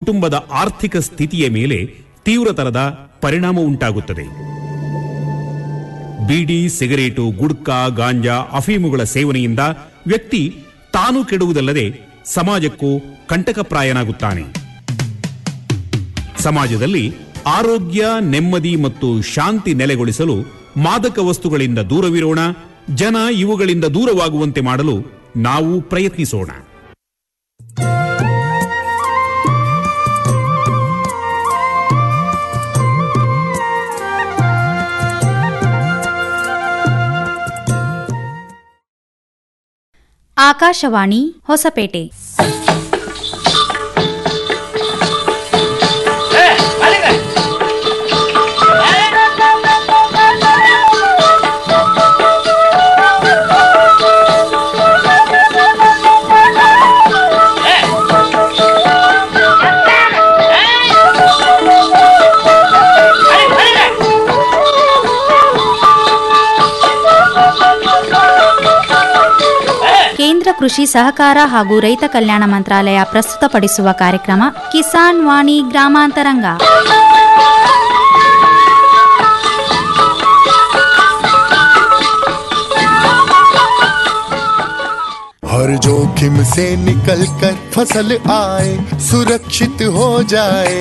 ಕುಟುಂಬದ ಆರ್ಥಿಕ ಸ್ಥಿತಿಯ ಮೇಲೆ ತೀವ್ರತರದ ಪರಿಣಾಮ ಉಂಟಾಗುತ್ತದೆ ಬೀಡಿ ಸಿಗರೇಟು ಗುಡ್ಕಾ ಗಾಂಜಾ ಅಫೀಮುಗಳ ಸೇವನೆಯಿಂದ ವ್ಯಕ್ತಿ ತಾನು ಕೆಡುವುದಲ್ಲದೆ ಸಮಾಜಕ್ಕೂ ಕಂಟಕಪ್ರಾಯನಾಗುತ್ತಾನೆ ಸಮಾಜದಲ್ಲಿ ಆರೋಗ್ಯ ನೆಮ್ಮದಿ ಮತ್ತು ಶಾಂತಿ ನೆಲೆಗೊಳಿಸಲು ಮಾದಕ ವಸ್ತುಗಳಿಂದ ದೂರವಿರೋಣ ಜನ ಇವುಗಳಿಂದ ದೂರವಾಗುವಂತೆ ಮಾಡಲು ನಾವು ಪ್ರಯತ್ನಿಸೋಣ ಆಕಾಶವಾಣಿ ಹೊಸಪೇಟೆ ಕೇಂದ್ರ ಕೃಷಿ ಸಹಕಾರ ಹಾಗೂ ರೈತ ಕಲ್ಯಾಣ ಮಂತ್ರಾಲಯ ಪ್ರಸ್ತುತಪಡಿಸುವ ಕಾರ್ಯಕ್ರಮ ಕಿಸಾನ್ ವಾಣಿ ಗ್ರಾಮಾಂತರಂಗ हर जोखिम से निकल कर फसल आए सुरक्षित हो जाए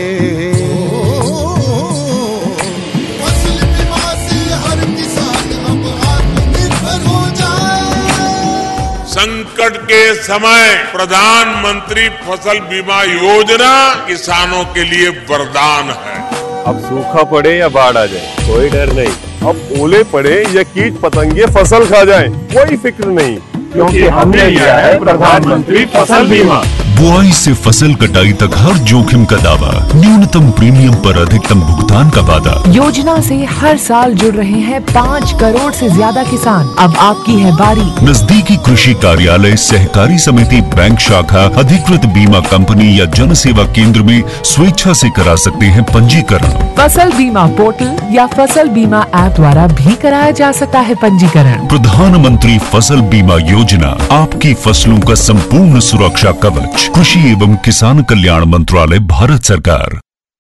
फसल बीमा से हर किसान अब आत्मनिर्भर हो जाए संकट के समय प्रधानमंत्री फसल बीमा योजना किसानों के लिए वरदान है अब सूखा पड़े या बाढ़ आ जाए कोई डर नहीं अब ओले पड़े या कीट पतंगे फसल खा जाए कोई फिक्र नहीं क्योंकि हमने लिया है प्रधानमंत्री फसल बीमा बुआई से फसल कटाई तक हर जोखिम का दावा न्यूनतम प्रीमियम पर अधिकतम भुगतान का वादा योजना से हर साल जुड़ रहे हैं पाँच करोड़ से ज्यादा किसान अब आपकी है बारी नजदीकी कृषि कार्यालय सहकारी समिति बैंक शाखा अधिकृत बीमा कंपनी या जन सेवा केंद्र में स्वेच्छा से करा सकते हैं पंजीकरण फसल बीमा पोर्टल या फसल बीमा ऐप द्वारा भी कराया जा सकता है पंजीकरण प्रधानमंत्री फसल बीमा योजना आपकी फसलों का संपूर्ण सुरक्षा कवच कृषि एवं किसान कल्याण मंत्रालय भारत सरकार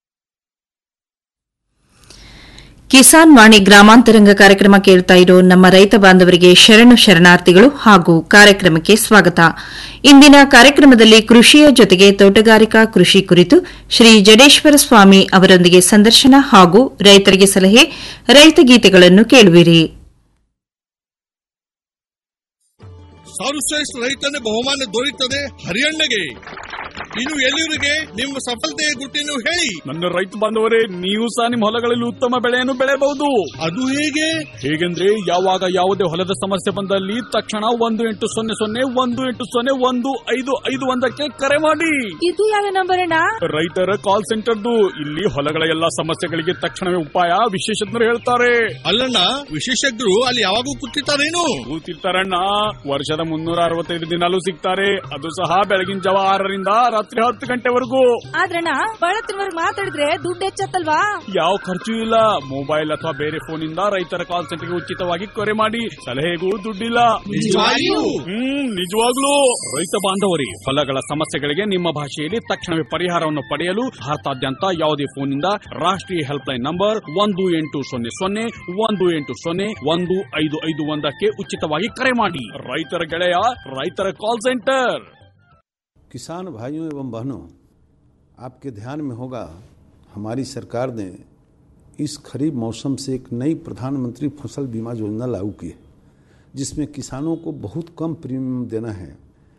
ಕಿಸಾನ್ ವಾಣಿ ಗ್ರಾಮಾಂತರಂಗ ಕಾರ್ಯಕ್ರಮ ಕೇಳ್ತಾ ಇರೋ ನಮ್ಮ ರೈತ ಬಾಂಧವರಿಗೆ ಶರಣು ಶರಣಾರ್ಥಿಗಳು ಹಾಗೂ ಕಾರ್ಯಕ್ರಮಕ್ಕೆ ಸ್ವಾಗತ ಇಂದಿನ ಕಾರ್ಯಕ್ರಮದಲ್ಲಿ ಕೃಷಿಯ ಜೊತೆಗೆ ತೋಟಗಾರಿಕಾ ಕೃಷಿ ಕುರಿತು ಶ್ರೀ ಜಡೇಶ್ವರ ಸ್ವಾಮಿ ಅವರೊಂದಿಗೆ ಸಂದರ್ಶನ ಹಾಗೂ ರೈತರಿಗೆ ಸಲಹೆ ರೈತ ಗೀತೆಗಳನ್ನು ಕೇಳುವಿರಿ ಸರ್ವಶ್ರೇಷ್ಠ ರೈತನ ಬಹುಮಾನ ದೊರೆಯುತ್ತದೆ ಹರಿಯಣ್ಣಗೆ ಇನ್ನು ಎಲ್ಲಿವರಿಗೆ ನಿಮ್ಮ ಸಫಲತೆಯ ಗುಟ್ಟಿನ ಹೇಳಿ ನನ್ನ ರೈತ ಬಾಂಧವರೇ ನೀವು ಸಹ ನಿಮ್ಮ ಹೊಲಗಳಲ್ಲಿ ಉತ್ತಮ ಬೆಳೆಯನ್ನು ಬೆಳೆಯಬಹುದು ಅದು ಹೇಗೆ ಹೇಗೆಂದ್ರೆ ಯಾವಾಗ ಯಾವುದೇ ಹೊಲದ ಸಮಸ್ಯೆ ಬಂದಲ್ಲಿ ತಕ್ಷಣ ಒಂದು ಎಂಟು ಸೊನ್ನೆ ಸೊನ್ನೆ ಒಂದು ಎಂಟು ಸೊನ್ನೆ ಒಂದು ಐದು ಐದು ಒಂದಕ್ಕೆ ಕರೆ ಮಾಡಿ ಇದು ಯಾವ ನಂಬರ್ ಅಣ್ಣ ರೈತರ ಕಾಲ್ ಸೆಂಟರ್ದು ಇಲ್ಲಿ ಹೊಲಗಳ ಎಲ್ಲಾ ಸಮಸ್ಯೆಗಳಿಗೆ ತಕ್ಷಣವೇ ಉಪಾಯ ವಿಶೇಷಜ್ಞರು ಹೇಳ್ತಾರೆ ಅಲ್ಲಣ್ಣ ವಿಶೇಷಜ್ಞರು ಅಲ್ಲಿ ಯಾವಾಗೂ ಕೂತಿರ್ತಾರೇನು ಕೂತಿರ್ತಾರಣ್ಣ ವರ್ಷದ ಮುನ್ನೂರ ಅರವತ್ತೈದು ದಿನಾಲೂ ಸಿಗ್ತಾರೆ ಅದು ಸಹ ಬೆಳಗಿನ ಜಾವ ಆರರಿಂದ ರಾತ್ರಿ ಹತ್ತು ಗಂಟೆವರೆಗೂ ಆದ್ರಣ್ಣ ಬಳತ್ತಿನವರೆಗೆ ಮಾತಾಡಿದ್ರೆ ದುಡ್ಡು ಹೆಚ್ಚತ್ತಲ್ವಾ ಯಾವ ಖರ್ಚು ಇಲ್ಲ ಮೊಬೈಲ್ ಅಥವಾ ಬೇರೆ ಫೋನ್ ಇಂದ ರೈತರ ಕಾಲ್ ಸೆಂಟರ್ಗೆ ಉಚಿತವಾಗಿ ಕರೆ ಮಾಡಿ ಸಲಹೆಗೂ ದುಡ್ಡಿಲ್ಲ ನಿಜವಾಗಿಯೂ? ಹ್ಮ್ ನಿಜವಾಗ್ಲೂ ರೈತ ಬಾಂಧವರಿ ಹೊಲಗಳ ಸಮಸ್ಯೆಗಳಿಗೆ ನಿಮ್ಮ ಭಾಷೆಯಲ್ಲಿ ತಕ್ಷಣವೇ ಪರಿಹಾರವನ್ನು ಪಡೆಯಲು ಭಾರತಾದ್ಯಂತ ಯಾವುದೇ ಫೋನ್ ಇಂದ ರಾಷ್ಟ್ರೀಯ ಹೆಲ್ಪ್ ಲೈನ್ ನಂಬರ್ ಒಂದು ಎಂಟು ಸೊನ್ನೆ ಸೊನ್ನೆ ಒಂದು ಎಂಟು ಸೊನ್ನೆ ಒಂದು ಐದು ಐದು ಒಂದಕ್ಕೆ ಉಚಿತವಾಗಿ ಕರೆ ಮಾಡಿ ರೈತರ ಗೆಳೆಯ ರೈತರ ಕಾಲ್ ಸೆಂಟರ್ किसान भाइयों एवं बहनों आपके ध्यान में होगा हमारी सरकार ने इस खरीफ मौसम से एक नई प्रधानमंत्री फसल बीमा योजना लागू की है जिसमें किसानों को बहुत कम प्रीमियम देना है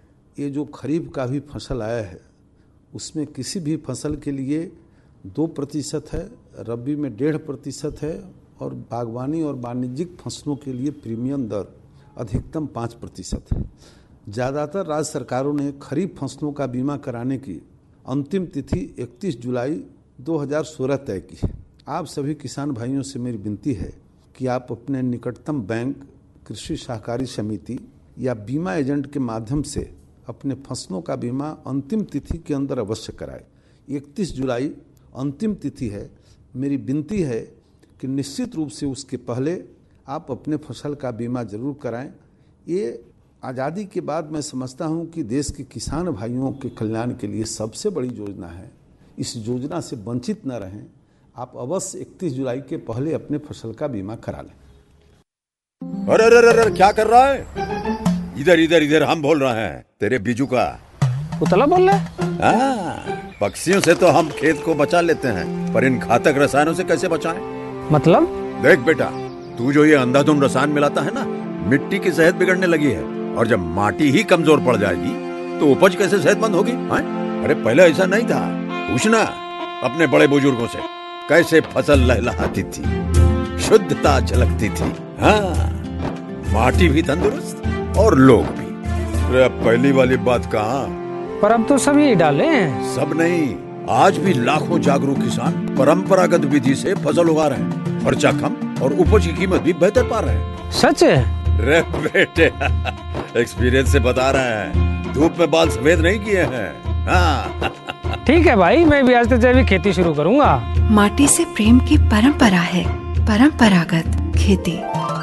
ये जो खरीफ का भी फसल आया है उसमें किसी भी फसल के लिए दो प्रतिशत है रबी में डेढ़ प्रतिशत है और बागवानी और वाणिज्यिक फसलों के लिए प्रीमियम दर अधिकतम पाँच प्रतिशत है ज़्यादातर राज्य सरकारों ने खरीफ फसलों का बीमा कराने की अंतिम तिथि 31 जुलाई 2016 तय की है आप सभी किसान भाइयों से मेरी विनती है कि आप अपने निकटतम बैंक कृषि सहकारी समिति या बीमा एजेंट के माध्यम से अपने फसलों का बीमा अंतिम तिथि के अंदर अवश्य कराएं 31 जुलाई अंतिम तिथि है मेरी विनती है कि निश्चित रूप से उसके पहले आप अपने फसल का बीमा जरूर कराएं ये आज़ादी के बाद मैं समझता हूँ कि देश के किसान भाइयों के कल्याण के लिए सबसे बड़ी योजना है इस योजना से वंचित न रहें आप अवश्य 31 जुलाई के पहले अपने फसल का बीमा करा लें अरे अरे अरे अरे, क्या कर रहा है इधर इधर इधर हम बोल रहे हैं तेरे बीजू का उतला बोल रहा है हाँ, पक्षियों से तो हम खेत को बचा लेते हैं पर इन घातक रसायनों से कैसे बचाएं? मतलब देख बेटा तू जो ये अंधाधुंध रसायन मिलाता है ना मिट्टी की सेहत बिगड़ने लगी है और जब माटी ही कमजोर पड़ जाएगी तो उपज कैसे सेहतमंद होगी हाँ? अरे पहले ऐसा नहीं था पूछना अपने बड़े बुजुर्गों से कैसे फसल लहलहाती थी शुद्धता झलकती थी हाँ माटी भी तंदुरुस्त और लोग भी अरे अब पहली वाली बात कहाँ पर अब तो सभी डाले हैं सब नहीं आज भी लाखों जागरूक किसान परंपरागत विधि से फसल उगा रहे हैं खर्चा कम और उपज की कीमत भी बेहतर पा रहे हैं सच है रे बेटे एक्सपीरियंस से बता रहे हैं धूप में बाल सफेद नहीं किए हैं हाँ ठीक है भाई मैं भी आज से जैविक खेती शुरू करूंगा माटी से प्रेम की परंपरा है परंपरागत खेती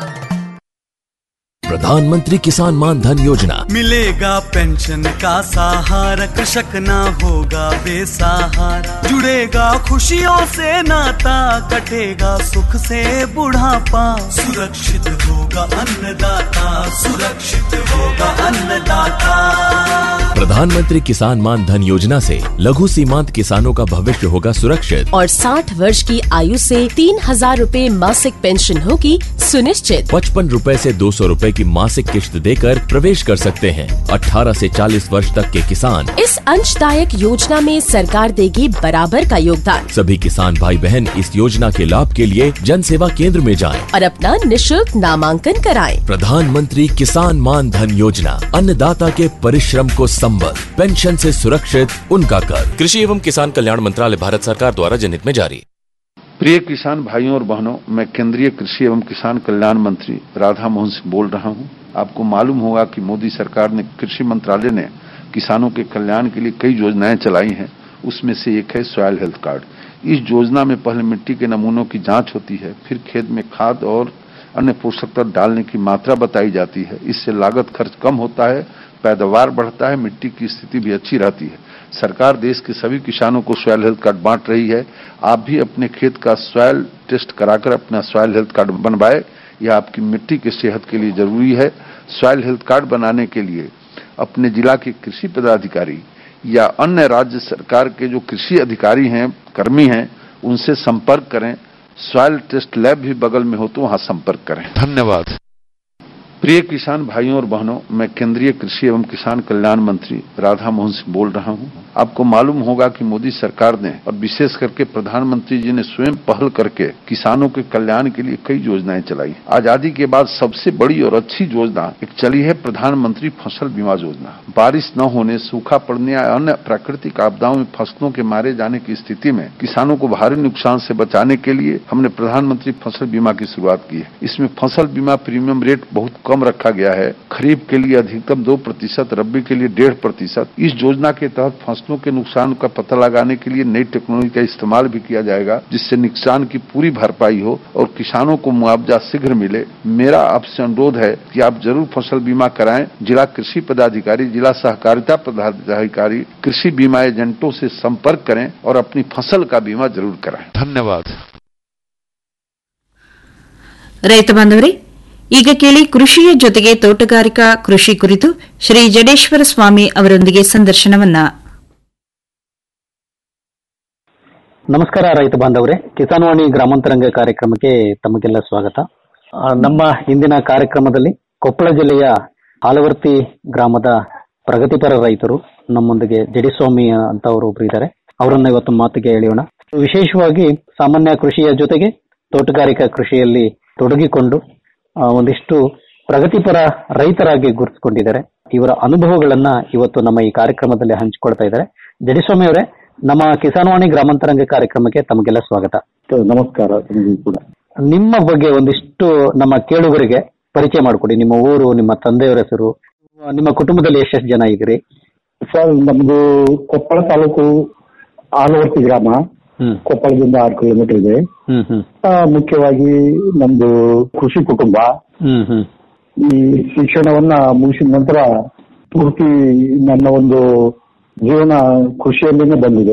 प्रधानमंत्री किसान मान धन योजना मिलेगा पेंशन का सहारा कृषक ना होगा बेसहारा जुड़ेगा खुशियों से नाता कटेगा सुख से बुढ़ापा सुरक्षित होगा अन्नदाता सुरक्षित होगा अन्नदाता प्रधानमंत्री किसान मान धन योजना से लघु सीमांत किसानों का भविष्य होगा सुरक्षित और 60 वर्ष की आयु से तीन हजार रूपए मासिक पेंशन होगी सुनिश्चित पचपन रूपए से दो सौ रूपए की मासिक किश्त देकर प्रवेश कर सकते हैं 18 से 40 वर्ष तक के किसान इस अंशदायक योजना में सरकार देगी बराबर का योगदान सभी किसान भाई बहन इस योजना के लाभ के लिए जन सेवा केंद्र में जाएं। और अपना निशुल्क नामांकन कराएं। प्रधानमंत्री किसान मान धन योजना अन्नदाता के परिश्रम को संबल पेंशन से सुरक्षित उनका कर कृषि एवं किसान कल्याण मंत्रालय भारत सरकार द्वारा जनहित में जारी प्रिय किसान भाइयों और बहनों मैं केंद्रीय कृषि एवं किसान कल्याण मंत्री राधा मोहन सिंह बोल रहा हूं आपको मालूम होगा कि मोदी सरकार ने कृषि मंत्रालय ने किसानों के कल्याण के लिए कई योजनाएं चलाई हैं उसमें से एक है सॉयल हेल्थ कार्ड इस योजना में पहले मिट्टी के नमूनों की जांच होती है फिर खेत में खाद और अन्य पोषक तत्व डालने की मात्रा बताई जाती है इससे लागत खर्च कम होता है पैदावार बढ़ता है मिट्टी की स्थिति भी अच्छी रहती है सरकार देश के सभी किसानों को सॉयल हेल्थ कार्ड बांट रही है आप भी अपने खेत का सॉयल टेस्ट कराकर अपना सॉयल हेल्थ कार्ड बनवाए यह आपकी मिट्टी की सेहत के लिए जरूरी है सॉयल हेल्थ कार्ड बनाने के लिए अपने जिला के कृषि पदाधिकारी या अन्य राज्य सरकार के जो कृषि अधिकारी हैं कर्मी हैं उनसे संपर्क करें सॉयल टेस्ट लैब भी बगल में हो तो वहां संपर्क करें धन्यवाद प्रिय किसान भाइयों और बहनों मैं केंद्रीय कृषि एवं किसान कल्याण मंत्री राधा मोहन सिंह बोल रहा हूं आपको मालूम होगा कि मोदी सरकार ने और विशेष करके प्रधानमंत्री जी ने स्वयं पहल करके किसानों के कल्याण के लिए कई योजनाएं चलाई आजादी के बाद सबसे बड़ी और अच्छी योजना एक चली है प्रधानमंत्री फसल बीमा योजना बारिश न होने सूखा पड़ने या अन्य प्राकृतिक आपदाओं में फसलों के मारे जाने की स्थिति में किसानों को भारी नुकसान से बचाने के लिए हमने प्रधानमंत्री फसल बीमा की शुरुआत की है इसमें फसल बीमा प्रीमियम रेट बहुत कम रखा गया है खरीफ के लिए अधिकतम दो प्रतिशत रबी के लिए डेढ़ प्रतिशत इस योजना के तहत फसलों के नुकसान का पता लगाने के लिए नई टेक्नोलॉजी का इस्तेमाल भी किया जाएगा जिससे नुकसान की पूरी भरपाई हो और किसानों को मुआवजा शीघ्र मिले मेरा आपसे अनुरोध है कि आप जरूर फसल बीमा कराएं जिला कृषि पदाधिकारी जिला सहकारिता पदाधिकारी कृषि बीमा एजेंटों से संपर्क करें और अपनी फसल का बीमा जरूर कराएं धन्यवाद ರೈತ ಬಾಂಧವರೇ ಈಗ ಕೇಳಿ ಕೃಷಿಯ ಜೊತೆಗೆ ತೋಟಗಾರಿಕಾ ಕೃಷಿ ಕುರಿತು ಶ್ರೀ ಜಡೇಶ್ವರ ಸ್ವಾಮಿ ಅವರೊಂದಿಗೆ ಸಂದರ್ಶನವನ್ನ ನಮಸ್ಕಾರ ರೈತ ಬಾಂಧವರೇ ಕಿಸಾನ್ವಾಣಿ ಗ್ರಾಮಾಂತರಂಗ ಕಾರ್ಯಕ್ರಮಕ್ಕೆ ತಮಗೆಲ್ಲ ಸ್ವಾಗತ ಆ, ನಮ್ಮ ಇಂದಿನ ಕಾರ್ಯಕ್ರಮದಲ್ಲಿ ಕೊಪ್ಪಳ ಜಿಲ್ಲೆಯ ಹಾಲವರ್ತಿ ಗ್ರಾಮದ ಪ್ರಗತಿಪರ ರೈತರು ನಮ್ಮೊಂದಿಗೆ ಜಡಿಸ್ವಾಮಿ ಅಂತ ಅವರು ಒಬ್ರು ಇದ್ದಾರೆ ಅವರನ್ನ ಇವತ್ತು ಮಾತಿಗೆ ಎಳೆಯೋಣ ವಿಶೇಷವಾಗಿ ಸಾಮಾನ್ಯ ಕೃಷಿಯ ಜೊತೆಗೆ ತೋಟಗಾರಿಕಾ ಕೃಷಿಯಲ್ಲಿ ತೊಡಗಿಕೊಂಡು ಆ, ಒಂದಿಷ್ಟು ಪ್ರಗತಿಪರ ರೈತರಾಗಿ ಗುರುತಿಸಿಕೊಂಡಿದ್ದಾರೆ ಇವರ ಅನುಭವಗಳನ್ನ ಇವತ್ತು ನಮ್ಮ ಈ ಕಾರ್ಯಕ್ರಮದಲ್ಲಿ ಹಂಚಿಕೊಳ್ತಾ ಇದ್ದಾರೆ ಜಡಿಸ್ವಾಮಿ ಅವರೇ ನಮ್ಮ ಕಿಸಾನ್ವಾಣಿ ಗ್ರಾಮಾಂತರಂಗ ಕಾರ್ಯಕ್ರಮಕ್ಕೆ ತಮಗೆಲ್ಲ ಸ್ವಾಗತ ನಮಸ್ಕಾರ ನಿಮಗೂ ಕೂಡ ನಿಮ್ಮ ಬಗ್ಗೆ ಒಂದಿಷ್ಟು ನಮ್ಮ ಕೇಳುಗರಿಗೆ ಪರಿಚಯ ಮಾಡಿಕೊಡಿ ನಿಮ್ಮ ಊರು ನಿಮ್ಮ ತಂದೆಯವರ ಹೆಸರು ನಿಮ್ಮ ಕುಟುಂಬದಲ್ಲಿ ಎಷ್ಟೆಷ್ಟು ಜನ ಇದ್ದೀರಿ ಸರ್ ನಮ್ದು ಕೊಪ್ಪಳ ತಾಲೂಕು ಆಲವರ್ತಿ ಗ್ರಾಮ ಕೊಪ್ಪಳದಿಂದ ಆರು ಕಿಲೋಮೀಟರ್ ಇದೆ ಆ, ಮುಖ್ಯವಾಗಿ ನಮ್ದು ಕೃಷಿ ಕುಟುಂಬ ಈ ಶಿಕ್ಷಣವನ್ನ ಮುಗಿಸಿದ ನಂತರ ಪೂರ್ತಿ ನನ್ನ ಒಂದು ಜೀವನ ಕೃಷಿಯಲ್ಲಿನೇ ಬಂದಿದೆ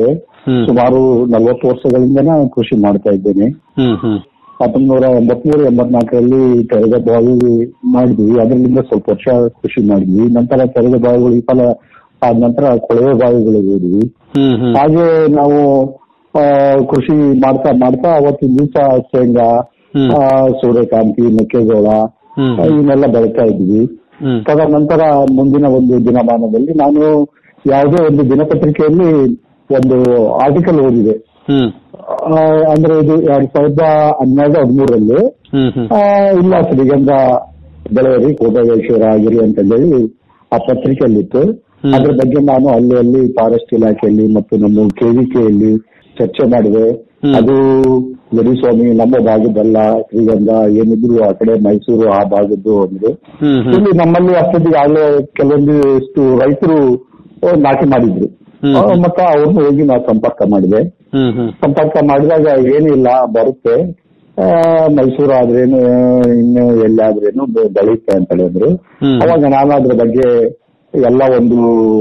ನಾನು ಸುಮಾರು ನಲವತ್ತು ವರ್ಷಗಳಿಂದ ನಾನು ಕೃಷಿ ಮಾಡ್ತಾ ಇದ್ದೇನೆ ಹ್ಮ್ ಹ್ಮ್ ಹತ್ತೊಂಬತ್ತು ನೂರ ಎಂಬತ್ಮೂರು ಎಂಬತ್ನಾಲ್ಕರಲ್ಲಿ ತೆರೆದ ಬಾವಿ ಮಾಡಿದ್ವಿ ಅದರಿಂದ ಸ್ವಲ್ಪ ವರ್ಷ ಕೃಷಿ ಮಾಡಿದ್ವಿ ನಂತರ ತೆರೆದ ಬಾವಿಗಳು ಈ ಫಲ ಆದ ನಂತರ ಕೊಳವೆ ಬಾವಿಗಳಿಗೆ ಹೋದ್ವಿ ಹ್ಮ್ ಹ್ಮ್ ಹಾಗೆ ನಾವು ಆ, ಕೃಷಿ ಮಾಡ್ತಾ ಮಾಡ್ತಾ ಅವತ್ತಿನ ದಿವಸ ಶೇಂಗಾ ಆ, ಸೂರ್ಯಕಾಂತಿ ಮೆಕ್ಕೆಜೋಳ ಹ್ಮ್. ಆ, ಇವನ್ನೆಲ್ಲ ಬೆಳಿತಾ ಇದ್ವಿ ಹ್ಮ್. ತದನಂತರ ಮುಂದಿನ ಒಂದು ದಿನಮಾನದಲ್ಲಿ ನಾನು ಯಾವುದೇ ಒಂದು ದಿನಪತ್ರಿಕೆಯಲ್ಲಿ ಒಂದು ಆರ್ಟಿಕಲ್ ಓದಿದೆ ಹ್ಮ್ ಆ, ಅಂದ್ರೆ ಇದು ಎರಡ್ ಸಾವಿರದ ಹನ್ನೆರಡು ಹದಿಮೂರರಲ್ಲಿ ಹ್ಮ್ ಹ್ಮ್ ಆ, ಇಲ್ಲ ಶ್ರೀಗಂಧ ಬೆಳೆಯರಿ ಕೋಟೇಶ್ವರ ಆಗಿರಿ ಅಂತ ಹೇಳಿ ಆ ಪತ್ರಿಕೆಯಲ್ಲಿತ್ತು ಅದ್ರ ಬಗ್ಗೆ ನಾನು ಅಲ್ಲಿ ಅಲ್ಲಿ ಫಾರೆಸ್ಟ್ ಇಲಾಖೆಯಲ್ಲಿ ಮತ್ತು ನಮ್ಮ ಕೆವಿಕೆಯಲ್ಲಿ ಚರ್ಚೆ ಮಾಡಿದೆ ಅದು ಗರಿಸ್ವಾಮಿ ನಮ್ಮ ಭಾಗದಲ್ಲ ಶ್ರೀಗಂಧ ಏನಿದ್ರು ಆ ಕಡೆ ಮೈಸೂರು ಆ ಭಾಗದ್ದು ಅಂದ್ರೆ ಹ್ಮ್ ಹ್ಮ್ ಇಲ್ಲಿ ನಮ್ಮಲ್ಲಿ ಅಷ್ಟೊತ್ತಿಗೆ ಆಗಲೇ ಕೆಲವೊಂದಿಷ್ಟು ರೈತರು ಆ, ನಾಟಿ ಮಾಡಿದ್ರು ಹ್ಮ್. ಆ, ಮತ್ತೆ ಅವ್ರನ್ನ ಹೋಗಿ ನಾವು ಸಂಪರ್ಕ ಮಾಡಿದೆ ಹ್ಮ್ ಹ್ಮ್ ಸಂಪರ್ಕ ಮಾಡಿದಾಗ ಏನಿಲ್ಲ ಬರುತ್ತೆ ಆ, ಮೈಸೂರು ಆದ್ರೇನು ಇನ್ನು ಎಲ್ಲಾದ್ರೇನು ಬೆ- ಬೆಳೆಯುತ್ತೆ ಅಂತ ಹೇಳಿದ್ರು ಹ್ಮ್. ಅವಾಗ ನಾನು ಅದ್ರ ಬಗ್ಗೆ ಎಲ್ಲ ಒಂದು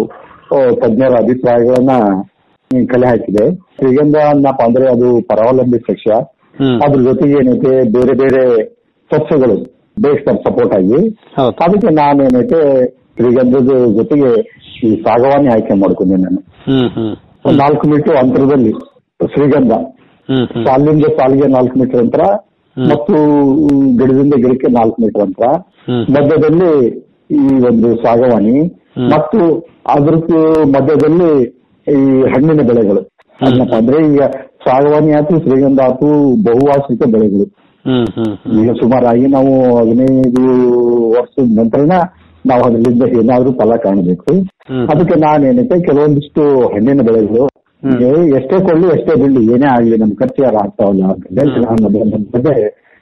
ಆ, ತಜ್ಞರ ಅಭಿಪ್ರಾಯಗಳನ್ನ ಹ್ಮ್, ಕಲೆ ಹಾಕಿದೆ ಶ್ರೀಗಂಧ ಅನ್ನಪ್ಪ ಅಂದ್ರೆ ಅದು ಪರಾವಲಂಬಿ ಸಸ್ಯ ಹ್ಮ್. ಅದ್ರ ಜೊತೆಗೆ ಏನೈತೆ ಬೇರೆ ಬೇರೆ ಸಸ್ಯಗಳು ಬೇಯಿಸ್ತಾರೆ ಸಪೋರ್ಟ್ ಆಗಿ ಅದಕ್ಕೆ ನಾನೇನೈತೆ ಶ್ರೀಗಂಧದ ಜೊತೆಗೆ ಈ ಸಾಗವಾನಿ ಆಯ್ಕೆ ಮಾಡ್ಕೊಂಡೆ ನಾನು ಹ್ಮ್ ಹ್ಮ್ ಒಂದ್ ನಾಲ್ಕು ಮೀಟರ್ ಅಂತರದಲ್ಲಿ ಶ್ರೀಗಂಧ ಹ್ಮ್ ಹ್ಮ್ ಸಾಲಿನಿಂದ ಸಾಲಿಗೆ ನಾಲ್ಕು ಮೀಟರ್ ಅಂತರ ಮತ್ತು ಗಿಡದಿಂದ ಗಿಡಕ್ಕೆ ನಾಲ್ಕು ಮೀಟರ್ ಅಂತರ ಹ್ಮ್. ಮಧ್ಯದಲ್ಲಿ ಈ ಒಂದು ಸಾಗವಾನಿ ಮತ್ತು ಅದ್ರ ಮಧ್ಯದಲ್ಲಿ ಈ ಹಣ್ಣಿನ ಬೆಳೆಗಳು ಏನಪ್ಪ ಅಂದ್ರೆ ಈಗ ಸಾಗವಾನಿ ಆಯ್ತು ಶ್ರೀಗಂಧ ಆಯ್ತು ಬಹುವಾರ್ಷಿಕ ಬೆಳೆಗಳು ಹ್ಮ್ ಹ್ಮ್ ಈಗ ಸುಮಾರಾಗಿ ನಾವು ಹದಿನೈದು ವರ್ಷದ ನಂತರನ ನಾವು ಅದರಿಂದ ಏನಾದ್ರೂ ಫಲ ಕಾಣಬೇಕು ಹ್ಮ್. ಅದಕ್ಕೆ ನಾನೇನೈತೆ ಕೆಲವೊಂದಿಷ್ಟು ಹಣ್ಣಿನ ಬೆಳೆಗಳು ಏ, ಎಷ್ಟೇ ಕೊಳ್ಳಿ ಎಷ್ಟೇ ಬಿಡ್ಲಿ ಏನೇ ಆಗ್ಲಿ ನಮ್ ಖರ್ಚು ಯಾರು ಆಗ್ತಾವಲ್ಲ ಅಂತ ಹೇಳಿ ನಾನು ಅದನ್ನ ಬಗ್ಗೆ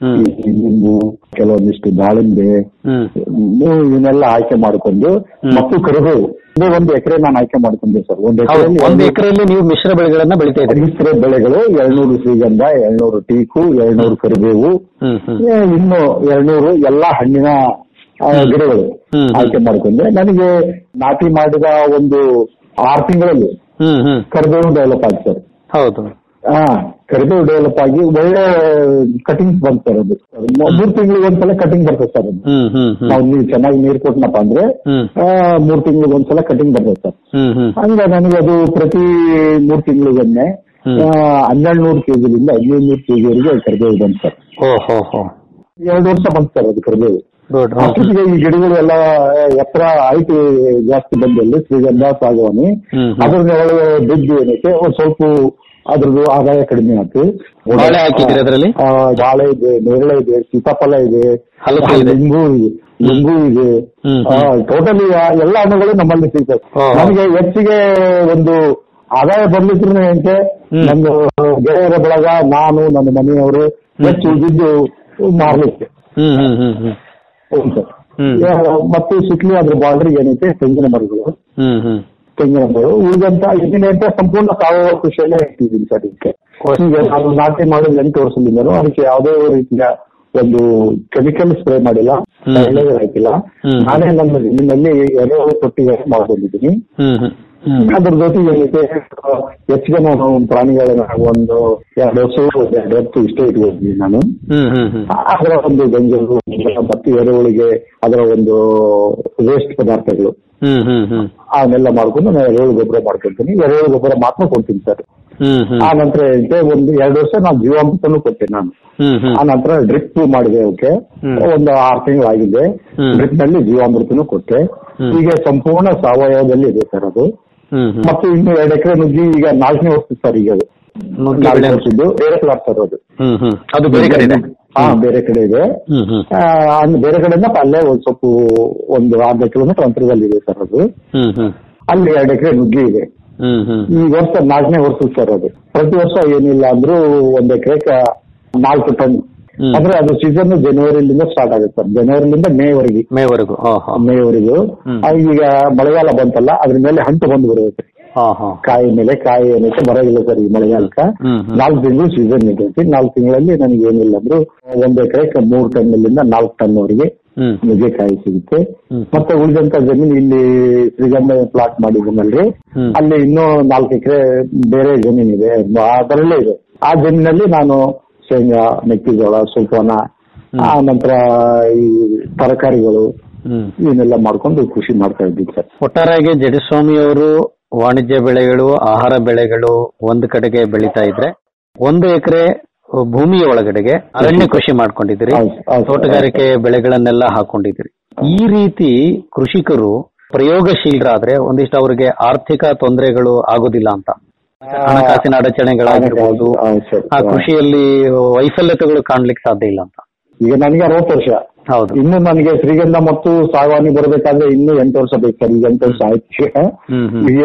ಈ ನಿಂಬು ಕೆಲವೊಂದಿಷ್ಟು ದಾಳಿಂಬೆ ಹ್ಮ್ ಹ್ಮ್, ಇವನ್ನೆಲ್ಲ ಆಯ್ಕೆ ಮಾಡ್ಕೊಂಡು ಮತ್ತು ಕರಿಬೇವು ಇದೇ ಒಂದು ಎಕರೆ ನಾನು ಆಯ್ಕೆ ಮಾಡ್ಕೊಂಡೆ ಸರ್ ಒಂದು ಹೌದು, ಎಕರೆ ಒಂದು ಎಕರೆಯಲ್ಲಿ ನೀವು ಮಿಶ್ರ ಬೆಳೆಗಳನ್ನ ಬೆಳಿತಾ ಇದ್ದೀರಿ ಮಿಶ್ರ ಬೆಳೆಗಳು ಎರಡ್ನೂರು ಶ್ರೀಗಂಧ ಎರಡ್ನೂರು ಟೀಕು ಎರಡ್ನೂರು ಕರಿಬೇವು ಹ್ಮ್ ಹ್ಮ್ ಏ, ಇನ್ನು ಎರಡ್ನೂರು ಎಲ್ಲಾ ಹಣ್ಣಿನ ಆ, ಗಿಡಗಳು ಆಯ್ಕೆ ಮಾಡ್ಕೊಂಡೆ ನನಗೆ ನಾಟಿ ಮಾಡಿದ ಒಂದು ಆರು ತಿಂಗಳಲ್ಲಿ ಹ್ಮ್ ಹ್ಮ್ ಕರಿಬೇವು ಡೆವಲಪ್ ಆಯ್ತು ಸರ್ ಹೌದು ಹಾ ಕರಿಬೇವು ಡೆವಲಪ್ ಆಗಿ ಒಳ್ಳೆ ಕಟಿಂಗ್ಸ್ ಬಂತು ಸರ್ ಅದು ಮೂ- ಮೂರ್ ತಿಂಗಳಿಗೆ ಒಂದ್ಸಲ ಕಟಿಂಗ್ ಬರ್ತದೆ ಸರ್ ಅದು ಹ್ಮ್ ಹ್ಮ್ ಹ್ಮ್ ನಾವು ನೀವು ಚೆನ್ನಾಗಿ ನೀರ್ ಕೊಟ್ನಪ್ಪ ಅಂದ್ರೆ ಹ್ಮ್ ಆ, ಮೂರ್ ತಿಂಗಳಿಗೆ ಒಂದ್ಸಲ ಕಟಿಂಗ್ ಬರ್ತದೆ ಸರ್ ಹ್ಮ್ ಹ್ಮ್ ಹಂಗ ನನಗೆ ಅದು ಪ್ರತಿ ಮೂರ್ ತಿಂಗಳಿಗೊಮ್ಮೆ ಹನ್ನೆರಡು ನೂರು ಕೆಜಿಲಿಂದ ಹದಿನೈದು ನೂರು ಕೆಜಿವರೆಗೆ ಕರಿಬೇವು ಬಂತು ಸರ್ ಓ ಹೋ ಹೋ ಎರಡು ವರ್ಷ ಬಂತು ಸರ್ ಅದು ಕರಿಬೇವು ಗುಡ್ ಅಷ್ಟೊತ್ತಿಗೆ ಈ ಗಿಡಗಳು ಎಲ್ಲ ಎತ್ತರ ಹೈಟ್ ಜಾಸ್ತಿ ಬಂದಲ್ಲಿ ಶ್ರೀಗಂಧ ಸಾಗವಾನಿ ಹ್ಮ್ ಅದ್ರ ಒಳಗೆ ಬಿದ್ದು ಏನೈತೆ ಒಂದ್ ಸ್ವಲ್ಪ ಅದ್ರದ್ದು ಆದಾಯ ಕಡಿಮೆ ಆಯ್ತು ಬಾಳೆ ಹಾಕಿದ್ದೀರಾ ಅದ್ರಲ್ಲಿ? ಆ, ಬಾಳೆ ಇದೆ ನೇರಳೆ ಇದೆ ಸೀತಾಫಲ ಇದೆ ಹಲಸು ಇದೆ. ಲಿಂಬು ಇದೆ ಲಿಂಬು ಇದೆ ಹ್ಮ್, ಟೋಟಲಿ ಎಲ್ಲ ಹಣ್ಣುಗಳು ನಮ್ಮಲ್ಲಿ ಸಿಗ್ತವೆ ಓಹೋ. ನಮಗೆ ಹೆಚ್ಚಿಗೆ ಒಂದು ಆದಾಯ ಬರ್ಲಿದ್ರು ಅಂತೆ ನನ್ನ ಗೆಳೆಯರ ಬಳಗ ನಾನು ನನ್ನ ಮನೆಯವರು ಹೆಚ್ಚು ಉಳಿದಿದ್ದು ಮಾರ್ಲಿಕ್ಕೆ ಹ್ಮ್ ಹ್ಮ್ ಹ್ಮ್ ಹ್ಮ್ ಹೌದು ಸರ್ ಹ್ಮ್. ಯಾ- ಮತ್ತು ಸುತ್ತಲೂ ಅದ್ರ ಬಾರ್ಡರ್ ಏನೈತೆ ತೆಂಗಿನ ಮರಗಳು ಹ್ಮ್ ಹ್ಮ್ ತೆಂಗಿನ ಮರಗಳು ಉಳಿದಂತ ಇದನ್ನೇಂತ ಸಂಪೂರ್ಣ ಸಾವಯವ ಕೃಷಿಯಲ್ಲೇ ಇಟ್ಟಿದ್ದೀನಿ ಸರ್ ಇದಕ್ಕೆ ಈಗ ನಾನು ನಾಟಿ ಮಾಡೋದು ಎಂಟು ವರ್ಷದಿಂದಲೂ ಅದಕ್ಕೆ ಯಾವುದೇ ರೀತಿಯ ಒಂದು ಕೆಮಿಕಲ್ ಸ್ಪ್ರೇ ಮಾಡಿಲ್ಲ fertilizer ಹಾಕಿಲ್ಲ ಹ್ಮ್. ನಾನೇ ನನ್ನ ಜಮೀನಲ್ಲಿ ಎರೆಹುಳು ತೊಟ್ಟಿಗೆ ಮಾಡ್ಕೊಂಡಿದ್ದೀನಿ ಹ್ಮ್ ಹ್ಮ್ ಹ್ಮ್ ಅದ್ರ ಜೊತೆಗೆ ಏನೈತೆ ಆ, ಹೆಚ್ಚಿಗೆ ನಾನು ಪ್ರಾಣಿಗಳನ್ನ ಒಂದು ಎರಡು ವರ್ಷ ಎರಡು ಎತ್ತು ಇಷ್ಟೇ ಇಟ್ಕೊಂಡಿದ್ದೀನಿ ನಾನು ಹ್ಮ್ ಹ್ಮ್ ಹ್ಮ್ ಅದರ ಒಂದು ಗಂಜಲು ಮತ್ತು ಎರೆಹುಳಿಗೆ ಅದರ ಒಂದು ವೇಸ್ಟ್ ಪದಾರ್ಥಗಳು ಹ್ಮ್ ಹ್ಮ್ ಹ್ಮ್ ಅವನ್ನೆಲ್ಲ ಮಾಡ್ಕೊಂಡು ನಾನು ಎರೆಹುಳು ಗೊಬ್ಬರ ಮಾಡ್ಕೊಳ್ತೀನಿ ಎರೆಹುಳು ಗೊಬ್ಬರ ಮಾತ್ರ ಕೊಡ್ತೀನಿ ಸರ್ ಹ್ಮ್ ಹ್ಮ್ ಆ ನಂತರ ಏನಂటే ಒಂದು ಎರಡು ವರ್ಷ ನಾನು ಜೀವಾಮೃತನೂ ಕೊಟ್ಟೆ ನಾನು ಹ್ಮ್ ಹ್ಮ್ ಆ ನಂತರ ಡ್ರಿಪ್ ಮಾಡಿದೆ ಓಕೆ ಒಂದು ಆರು ತಿಂಗಳಾಗಿದೆ ಹ್ಮ್. ಡ್ರಿಪ್ ನಲ್ಲಿ ಜೀವಾಮೃತನೂ ಕೊಟ್ಟೆ ಹ್ಮ್. ಈಗ ಸಂಪೂರ್ಣ ಸಾವಯವದಲ್ಲಿ ಇದೆ ಸರ್ ಅದು ಹ್ಮ್ ಹ್ಮ್ ಮತ್ತು ಇನ್ನು ಎರಡು ಎಕರೆ ನುಗ್ಗಿ ಈಗ ನಾಲ್ಕನೇ ವರ್ಷದ ಸರ್ ಈಗ ಅದು ನುಗ್ಗಿ ನಾಲ್ಕನೇ ಬೆಳೆ. ವರ್ಷದ್ದು ಬೇರೆ ಪ್ಲಾಟ್ ಸರ್ ಅದು ಹ್ಮ್ ಹ್ಮ್ ಅದು ಬೇರೆ ಕಡೆ ಇದೆ ಹಾ ಬೇರೆ ಕಡೆ ಇದೆ ಹ್ಮ್ ಹ್ಮ್ ಆ, ಅಲ್ಲಿ ಬೇರೆ ಕಡೆಯಿಂದ ಅಲ್ಲೇ ಒಂದ್ ಸ್ವಲ್ಪ ಒಂದು ಅರ್ಧ ಕಿಲೋಮೀಟರ್ ಅಂತರದಲ್ಲಿ ಇದೆ ಸರ್ ಅದು ಹ್ಮ್ ಹ್ಮ್ ಅಲ್ಲಿ ಎರಡು ಎಕರೆ ನುಗ್ಗಿ ಇದೆ ಹ್ಮ್ ಹ್ಮ್ ಈ ವರ್ಷ ನಾಲ್ಕನೇ ವರ್ಷ ಸರ್ ಅದು ಪ್ರತಿ ವರ್ಷ ಏನಿಲ್ಲ ಅಂದ್ರೂ ಒಂದ್ ಎಕರೆಗೆ ನಾಲ್ಕು ಟನ್ ಹ್ಮ್. ಅಂದ್ರೆ ಅದು ಸೀಸನ್ ಜನವರಿಲಿಂದ ಸ್ಟಾರ್ಟ್ ಆಗುತ್ತೆ ಸರ್ ಜನವರಿಲಿಂದ ಮೇವರೆಗೆ ಮೇವರೆಗೂ ಹಾ ಹಾ ಮೇವರೆಗೂ ಹ್ಮ್. ಆ, ಈಗ ಮಳೆಗಾಲ ಬಂತಲ್ಲ ಅದ್ರ ಮೇಲೆ ಹಂಟು ಬಂದು ಬರುತ್ತೆ ಹಾ ಹಾ ಕಾಯಿ ಮೇಲೆ ಕಾಯಿ ಏನೈತೆ ಬರೋದಿಲ್ಲ ಸರ್ ಈ ಮಳೆಗಾಲಕ್ಕ ನಾಲ್ಕು ತಿಂಗಳು ಸೀಸನ್ ಇರ್ತೈತಿ ನಾಲ್ಕು ತಿಂಗಳಲ್ಲಿ ನನಗೆ ಏನಿಲ್ಲ ಅಂದ್ರು ಒಂದ್ ಎಕರೆಗೆ ಮೂರ್ ಟನ್ನಿಂದ ನಾಲ್ಕು ಟನ್ ವರೆಗೆ ನುಗ್ಗೆಕಾಯಿ ಸಿಗುತ್ತೆ ಮತ್ತೆ ಉಳಿದಂತ ಜಮೀನು ಇಲ್ಲಿ ಶ್ರೀಗಂಧ ಪ್ಲಾಟ್ ಮಾಡಿದ್ದೀನಲ್ರಿ ಅಲ್ಲಿ ಇನ್ನೂ ನಾಲ್ಕು ಎಕರೆ ಬೇರೆ ಜಮೀನ್ ಇದೆ ಅದರಲ್ಲೇ ಇದೆ ಆ ಜಮೀನಲ್ಲಿ ನಾನು ಶೇಂಗಾ ಮೆಕ್ಕೆಜೋಳ ಸೋಪಾನ ಆ ನಂತರ ಈ ತರಕಾರಿಗಳು ಇವನ್ನೆಲ್ಲ ಮಾಡ್ಕೊಂಡು ಕೃಷಿ ಮಾಡ್ತಾ ಇದ್ದೀವಿ ಸರ್ ಒಟ್ಟಾರೆಯಾಗಿ ಜಡಸ್ವಾಮಿ ಅವರು ವಾಣಿಜ್ಯ ಬೆಳೆಗಳು ಆಹಾರ ಬೆಳೆಗಳು ಒಂದು ಕಡೆಗೆ ಬೆಳೀತಾ ಇದ್ರೆ ಒಂದು ಎಕರೆ ಭೂಮಿಯ ಒಳಗಡೆಗೆ ಅರಣ್ಯ ಕೃಷಿ ಮಾಡ್ಕೊಂಡಿದ್ದೀರಿ ತೋಟಗಾರಿಕೆ ಬೆಳೆಗಳನ್ನೆಲ್ಲ ಹಾಕೊಂಡಿದ್ದೀರಿ ಈ ರೀತಿ ಕೃಷಿಕರು ಪ್ರಯೋಗಶೀಲರಾದ್ರೆ ಒಂದಿಷ್ಟು ಅವರಿಗೆ ಆರ್ಥಿಕ ತೊಂದರೆಗಳು ಆಗೋದಿಲ್ಲ ಅಂತ ಹಣಕಾಸಿನ ಅಡಚಣೆಗಳಾಗಿರ್ಬೋದು ಆ ಕೃಷಿಯಲ್ಲಿ ವೈಫಲ್ಯತೆಗಳು ಕಾಣ್ಲಿಕ್ಕೆ ಸಾಧ್ಯ ಇಲ್ಲ ಅಂತ ಈಗ ನನಗೆ ಅರವತ್ತು ವರ್ಷ ಹೌದು ಇನ್ನು ನನಗೆ ಶ್ರೀಗಂಧ ಮತ್ತು ಸಾಗವಾನಿ ಬರಬೇಕಾದ್ರೆ ಇನ್ನೂ ಎಂಟು ವರ್ಷ ಬೇಕು ಸರ್ ಈಗ ಎಂಟು ವರ್ಷ ಆಯ್ತು ಈಗ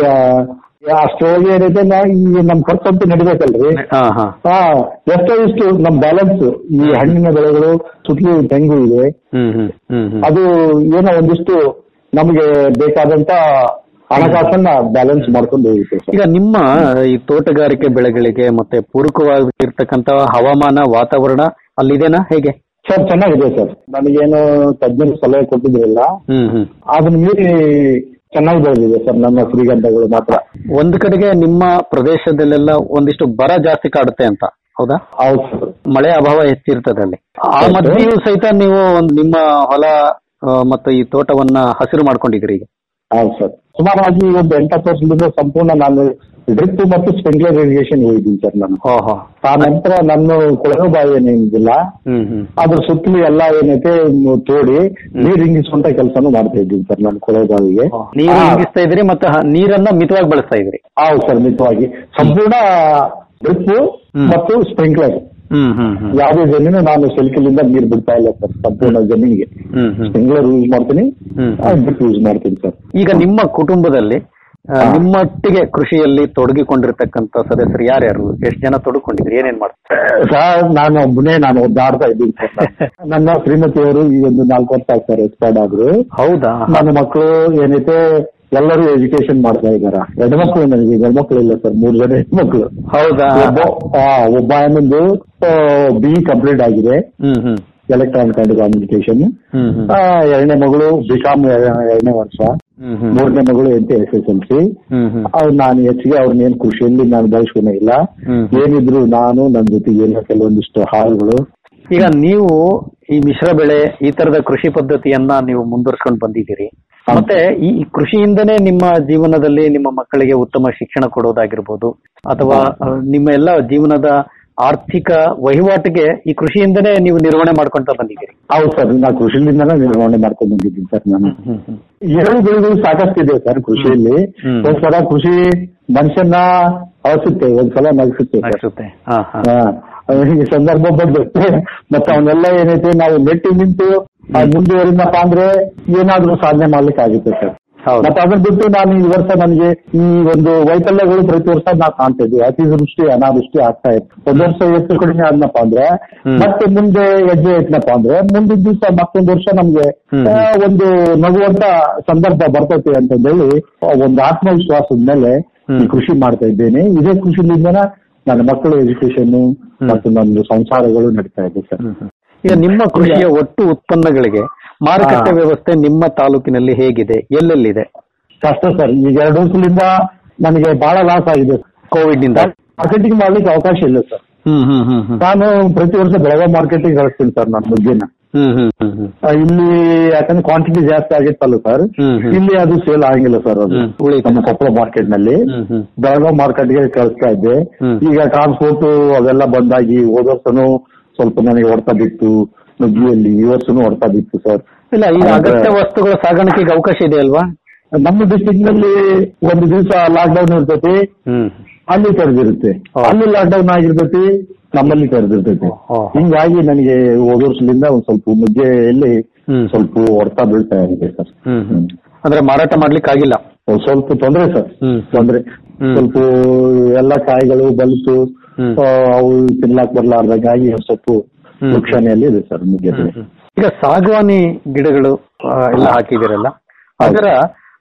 ಅಷ್ಟೊಳಗೆ ಏನೈತೆ ನಾ ಈ ನಮ್ ಖರ್ಚಂತೂ ನಡಿಬೇಕಲ್ರಿ ಹಾ ಹಾ ಹಾ ಎಷ್ಟೋ ಇಷ್ಟು ನಮ್ ಬ್ಯಾಲೆನ್ಸ್ ಈ ಹಣ್ಣಿನ ಬೆಳೆಗಳು ಸುತ್ತಲೂ ತೆಂಗು ಇದೆ ಹ್ಮ್ ಹ್ಮ್ ಹ್ಮ್ ಹ್ಮ್ ಅದು ಏನೋ ಒಂದಿಷ್ಟು ನಮಗೆ ಬೇಕಾದಂತ ಹಣಕಾಸನ್ನ ಬ್ಯಾಲೆನ್ಸ್ ಮಾಡ್ಕೊಂಡು ಹೋಗುತ್ತೆ ಸರ್ ಈಗ ನಿಮ್ಮ ಈ ತೋಟಗಾರಿಕೆ ಬೆಳೆಗಳಿಗೆ ಮತ್ತೆ ಪೂರಕವಾಗಿರ್ತಕ್ಕಂತ ಹವಾಮಾನ ವಾತಾವರಣ ಅಲ್ಲಿದೆನಾ ಹೇಗೆ ಸರ್ ಚೆನ್ನಾಗಿದೆ ಸರ್ ನನಗೇನು ತಜ್ಞರು ಸಲಹೆ ಕೊಟ್ಟಿದ್ರಲ್ಲ ಹ್ಮ್ ಹ್ಮ್ ಅದನ್ನ ಮೀರಿ ಚೆನ್ನಾಗಿ ಬೆಳೆದಿದೆ ಸರ್ ನನ್ನ ಶ್ರೀಗಂಧಗಳು ಮಾತ್ರ ಒಂದ್ ಕಡೆಗೆ ನಿಮ್ಮ ಪ್ರದೇಶದಲ್ಲೆಲ್ಲ ಒಂದಿಷ್ಟು ಬರ ಜಾಸ್ತಿ ಕಾಡುತ್ತೆ ಅಂತ ಹೌದಾ ಹೌದು ಸರ್ ಮಳೆ ಅಭಾವ ಹೆಚ್ಚಿರ್ತದೆ ಅಲ್ಲಿ ಆ ಮಧ್ಯೆಯೂ ಸಹಿತ ನೀವು ಒಂದು ನಿಮ್ಮ ಹೊಲ ಆ, ಮತ್ತು ಈ ತೋಟವನ್ನ ಹಸಿರು ಮಾಡ್ಕೊಂಡಿದ್ದೀರಿ ಈಗ ಹೌದು ಸರ್ ಸುಮಾರಾಗಿ ಒಂದು ಎಂಟತ್ತು ವರ್ಷದಿಂದ ಸಂಪೂರ್ಣ ನಾನು ಡ್ರಿಪ್ ಮತ್ತು ಸ್ಪ್ರಿಂಕ್ಲರ್ ಇರಿಗೇಷನ್ ಹೋಗಿದ್ದೀನಿ ಸರ್ ನಾನು ಆ ನಂತರ ನನ್ನ ಕೊಳವೆ ಬಾವಿ ಏನೇನಿಲ್ಲ ಹ್ಮ್ ಹ್ಮ್ ಅದ್ರ ಸುತ್ತಲೂ ಎಲ್ಲ ಏನೈತೆ ಮ್, ತೋಡಿ ನೀರು ಇಂಗಿಸುವಂತ ಕೆಲಸನೂ ಮಾಡ್ತಾ ಇದ್ದೀನಿ ಸರ್ ನಾನು ಕೊಳವೆ ಬಾವಿಗೆ ನೀರು ಇಂಗಿಸ್ತಾ ಇದ್ರಿ ಮತ್ತೆ ಹ- ನೀರನ್ನ ಮಿತವಾಗಿ ಬಳಸ್ತಾ ಇದ್ರಿ ಹೌದು ಸರ್ ಮಿತವಾಗಿ ಸಂಪೂರ್ಣ ಡ್ರಿಪ್ ಮತ್ತು ಸ್ಪ್ರಿಂಕ್ಲರ್ ಹ್ಮ್ ಹ್ಮ್ ಹ್ಮ್ ಯಾವುದೇ ಜಮೀನು ನಾನು ಸೆಲ್ಕಿಲಿಂದ ನೀರು ಬಿಡ್ತಾ ಇಲ್ಲ ಸರ್ ಸಂಪೂರ್ಣ ಜಮೀನಿಗೆ ಹ್ಮ್ ಹ್ಮ್ ಸ್ಪ್ರಿಂಕ್ಲರ್ ಯೂಸ್ ಮಾಡ್ತೀನಿ ಹ್ಮ್. ಡ್ರಿಪ್ ಯೂಸ್ ಮಾಡ್ತೀನಿ ಸರ್ ಈಗ ನಿಮ್ಮ ಕುಟುಂಬದಲ್ಲಿ ಆ, ನಿಮ್ಮೊಟ್ಟಿಗೆ ಕೃಷಿಯಲ್ಲಿ ತೊಡಗಿಕೊಂಡಿರ್ತಕ್ಕಂಥ ಸದಸ್ಯರು ಯಾರ್ಯಾರು ಎಷ್ಟು ಜನ ತೊಡಗಿಕೊಂಡಿದ್ರಿ ಏನೇನ್ ಮಾಡ್ತಾರೆ ಸರ್ ನಾನು ಒಬ್ಬನೇ ನಾನು ಒದ್ದಾಡ್ತಾ ಇದ್ದೀನಿ ಸರ್ ನಾನು. ನನ್ನ ಶ್ರೀಮತಿಯವರು ಈ ಒಂದು ನಾಲ್ಕು ವರ್ಷ ಆಗ್ತಾರೆ ಎಕ್ಸ್ಪೈರ್ಡ್ ಆದ್ರು ಹೌದಾ ನನ್ನ ಮಕ್ಕಳು ಏನೈತೆ ಎಲ್ಲರೂ ಎಜುಕೇಶನ್ ಮಾಡ್ತಾ ಇದಾರ ಹೆಣ್ಮಕ್ಳು ನನಗೆ ಗಂಡ್ಮಕ್ಳು ಇಲ್ಲ ಸರ್ ಮೂರ್ ಜನ ಹೆಣ್ಮಕ್ಳು ಹೌದಾ ಒಬ್ಬ ಆ, ಒಬ್ಬ ಅನ್ನೊಂದು ಬಿ ಕಂಪ್ಲೀಟ್ ಆಗಿದೆ ಹ್ಮ್ ಹ್ಮ್ ಎಲೆಕ್ಟ್ರಾನಿಕ್ ಅಂಡ್ ಕಮ್ಯುನಿಕೇಶನ್ ಹ್ಮ್ ಹ್ಮ್ ಎರಡನೇ ಮಗಳು ಬಿಕಾಮ್ ಎರಡನೇ ವರ್ಷ ಹ್ಮ್ ಹ್ಮ್ ಮೂರನೇ ಮಗಳು ಎಂತ ಎಸ್ ಎಸ್ ಎಲ್ ಸಿ ಹ್ಮ್ ಹ್ಮ್ ಅವ್ರು ನಾನು ಹೆಚ್ಚಿಗೆ ಅವ್ರನ್ನೇನು ಕೃಷಿಯಲ್ಲಿ ನಾನು ಬಳಸ್ಕೊನೇ ಇಲ್ಲ ಹ್ಮ್. ಏನಿದ್ರು ನಾನು ನನ್ನ ಜೊತೆಗೆ ಏನೋ ಕೆಲವೊಂದಿಷ್ಟು ಹಾಳುಗಳು ಈಗ ನೀವು ಈ ಮಿಶ್ರ ಬೆಳೆ ಈ ತರದ ಕೃಷಿ ಪದ್ಧತಿಯನ್ನ ನೀವು ಮುಂದುವರ್ಸ್ಕೊಂಡು ಬಂದಿದ್ದೀರಿ ಮತ್ತೆ ಈ ಈ ಕೃಷಿಯಿಂದನೇ ನಿಮ್ಮ ಜೀವನದಲ್ಲಿ ನಿಮ್ಮ ಮಕ್ಕಳಿಗೆ ಉತ್ತಮ ಶಿಕ್ಷಣ ಕೊಡೋದಾಗಿರ್ಬೋದು ಅಥವಾ ಆ, ನಿಮ್ಮ ಎಲ್ಲ ಜೀವನದ ಆರ್ಥಿಕ ವಹಿವಾಟಿಗೆ ಈ ಕೃಷಿಯಿಂದನೇ ನೀವು ನಿರ್ವಹಣೆ ಮಾಡ್ಕೊಂತ ಬಂದಿದ್ದೀರಿ ಹೌದು ಸರ್ ನಾ ಕೃಷಿಲಿಂದನೇ ನಿರ್ವಹಣೆ ಮಾಡ್ಕೊಂಡು ಬಂದಿದ್ದೀನಿ ಸರ್ ನಾನು ಎರಡು ಬೆಳೆಗಳು ಸಾಕಷ್ಟಿದೆ ಸರ್ ಕೃಷಿಯಲ್ಲಿ ಒಂದ್ಸಲ ಕೃಷಿ ಮನುಷ್ಯನ ಅಳಿಸುತ್ತೆ ಒಂದ್ಸಲ ನಗಿಸುತ್ತೆ ಸರ್. ಅನ್ಸುತ್ತೆ ಹಾ ಹಾ ಹಾ ಈ ಸಂದರ್ಭ ಬಂದ್ರೆ ಮತ್ತೆ ಅವನ್ನೆಲ್ಲ ಏನೈತೆ ನಾವು ನೆಟ್ಟಿ ನಿಂತು ಆ, ಮುಂದುವರಿದಪ್ಪ ಅಂದ್ರೆ ಏನಾದ್ರೂ ಸಾಧನೆ ಮಾಡ್ಲಿಕ್ಕೆ ಆಗುತ್ತೆ ಸರ್ ಮತ್ತೆ ಅದನ್ನ ಬಿಟ್ಟು ನಾನು ಈ ವರ್ಷ ನನಗೆ ಈ ಒಂದು ವೈಫಲ್ಯಗಳು ಪ್ರತಿ ವರ್ಷ ನಾ ಕಾಣ್ತಾ ಇದ್ವಿ ಅತಿವೃಷ್ಟಿ ಅನಾವೃಷ್ಟಿ ಆಗ್ತಾ ಇತ್ತು ಒಂದ್ ವರ್ಷ ಹೆಚ್ಚು ಕಡಿಮೆ ಆದ್ನಪ್ಪ ಅಂದ್ರೆ ಮತ್ತೆ ಮುಂದೆ ಹೆಜ್ಜೆ ಇಟ್ನಪ್ಪ ಅಂದ್ರೆ ಮುಂದಿನ ದಿವಸ ಮತ್ತೊಂದು ವರ್ಷ ನಮ್ಗೆ ಆ, ಒಂದು ನಗುವಂತ ಸಂದರ್ಭ ಬರ್ತೈತಿ ಅಂತಂದೇಳಿ ಆ, ಒಂದು ಆತ್ಮವಿಶ್ವಾಸದ ಮೇಲೆ ಈ ಕೃಷಿ ಮಾಡ್ತಾ ಇದ್ದೇನೆ ಇದೇ ಕೃಷಿಲಿಂದನ ನನ್ನ ಮಕ್ಕಳ ಎಜುಕೇಶನ್ ಮತ್ತು ನನ್ನ ಸಂಸಾರಗಳು ನಡೀತಾ ಇದೆ ಸರ್ ಈಗ ನಿಮ್ಮ ಕೃಷಿಯ ಒಟ್ಟು ಉತ್ಪನ್ನಗಳಿಗೆ ಮಾರುಕಟ್ಟೆ ಹಾ. ವ್ಯವಸ್ಥೆ ನಿಮ್ಮ ತಾಲೂಕಿನಲ್ಲಿ ಹೇಗಿದೆ ಎಲ್ಲೆಲ್ಲಿದೆ ಕಷ್ಟ ಸರ್ ಈಗ ಎರಡು ವರ್ಷದಿಂದ ನನಗೆ ಬಹಳ ಲಾಸ್ ಆಗಿದೆ ಕೋವಿಡ್ ನಿಂದ ಮಾರ್ಕೆಟಿಂಗ್ ಮಾಡ್ಲಿಕ್ಕೆ ಅವಕಾಶ ಇಲ್ಲ ಸರ್ ಹ್ಮ್ ಹ್ಮ್ ಹ್ಮ್ ಹ್ಮ್ ನಾನು ಪ್ರತಿ ವರ್ಷ ಬೆಳಗಾವಿ ಮಾರ್ಕೆಟಿಂಗ್ ಕಳಿಸ್ತೀನಿ ಸರ್ ನನ್ನ ಮುಗ್ಗಿನ ಹ್ಮ್ ಹ್ಮ್ ಹ್ಮ್ ಹ್ಮ್ ಆ, ಇಲ್ಲಿ ಯಾಕಂದ್ರೆ ಕ್ವಾಂಟಿಟಿ ಜಾಸ್ತಿ ಆಗಿತ್ತಲ್ಲ ಸರ್ ಹ್ಮ್ ಹ್ಮ್. ಇಲ್ಲಿ ಅದು ಸೇಲ್ ಆಗಿಲ್ಲ ಸರ್ ಅದು ನಮ್ಮ ಕೊಪ್ಪಳ ಮಾರ್ಕೆಟ್ ನಲ್ಲಿ ಬೆಳಗಾವಿ ಮಾರ್ಕೆಟ್ಗೆ ಕಳಿಸ್ತಾ ಇದ್ದೆ ಈಗ ಟ್ರಾನ್ಸ್ಪೋರ್ಟ್ ಅವೆಲ್ಲ ಬಂದಾಗಿ ಹೋದ ವರ್ಷನೂ ಸ್ವಲ್ಪ ನನಗೆ ಹೊಡ್ತಾ ಬಿತ್ತು ನುಗ್ಗಿಯಲ್ಲಿ ಈ ವರ್ಷನೂ ಹೊಡ್ತಾ ಬಿತ್ತು ಸರ್ ಇಲ್ಲ ಈ ಅಗತ್ಯ ವಸ್ತುಗಳ ಸಾಗಾಣಿಕೆಗೆ ಅವಕಾಶ ಇದೆ ಅಲ್ವಾ ನಮ್ಮ ಡಿಸ್ಟಿಕ್ ನಲ್ಲಿ ಒಂದು ದಿವಸ ಲಾಕ್ ಡೌನ್ ಇರ್ತೈತಿ ಅಲ್ಲಿ ತೆರೆದಿರುತ್ತೆ ಅಲ್ಲಿ ಲಾಕ್ ಡೌನ್ ಆಗಿರ್ತೈತಿ ನಮ್ಮಲ್ಲಿ ತೆರೆದಿರ್ತೈತಿ ಹಿಂಗಾಗಿ ನನಗೆ ಹೋದ ವರ್ಷದಿಂದ ಒಂದ್ ಸ್ವಲ್ಪ ನುಗ್ಗೆಯಲ್ಲಿ ಸ್ವಲ್ಪ ಹೊಡ್ತಾ ಬೀಳ್ತಾ ಇದೆ ಸರ್ ಹ್ಮ್ ಹ್ಮ್ ಅಂದ್ರೆ ಮಾರಾಟ ಮಾಡ್ಲಿಕ್ಕೆ ಆಗಿಲ್ಲ ಒಂದ್ ಸ್ವಲ್ಪ ತೊಂದ್ರೆ ಸರ್ ತೊಂದ್ರೆ ಸ್ವಲ್ಪ ಎಲ್ಲ ಕಾಯಿಗಳು ಬಲ್ತು ಆ, ಅವು ತಿನ್ಲಾಕ್ ಬರ್ಲಾರ್ದಂಗಾಗಿ ಒಂದ್ ಸ್ವಲ್ಪ ವೃಕ್ಷಾನೆಯಲ್ಲಿ ಇದೆ ಸರ್ ನುಗ್ಗೆ ಬೆಳೆ. ಈಗ ಸಾಗವಾನಿ ಗಿಡಗಳು ಆ, ಎಲ್ಲ ಹಾಕಿದಿರಲ್ಲ ಅದರ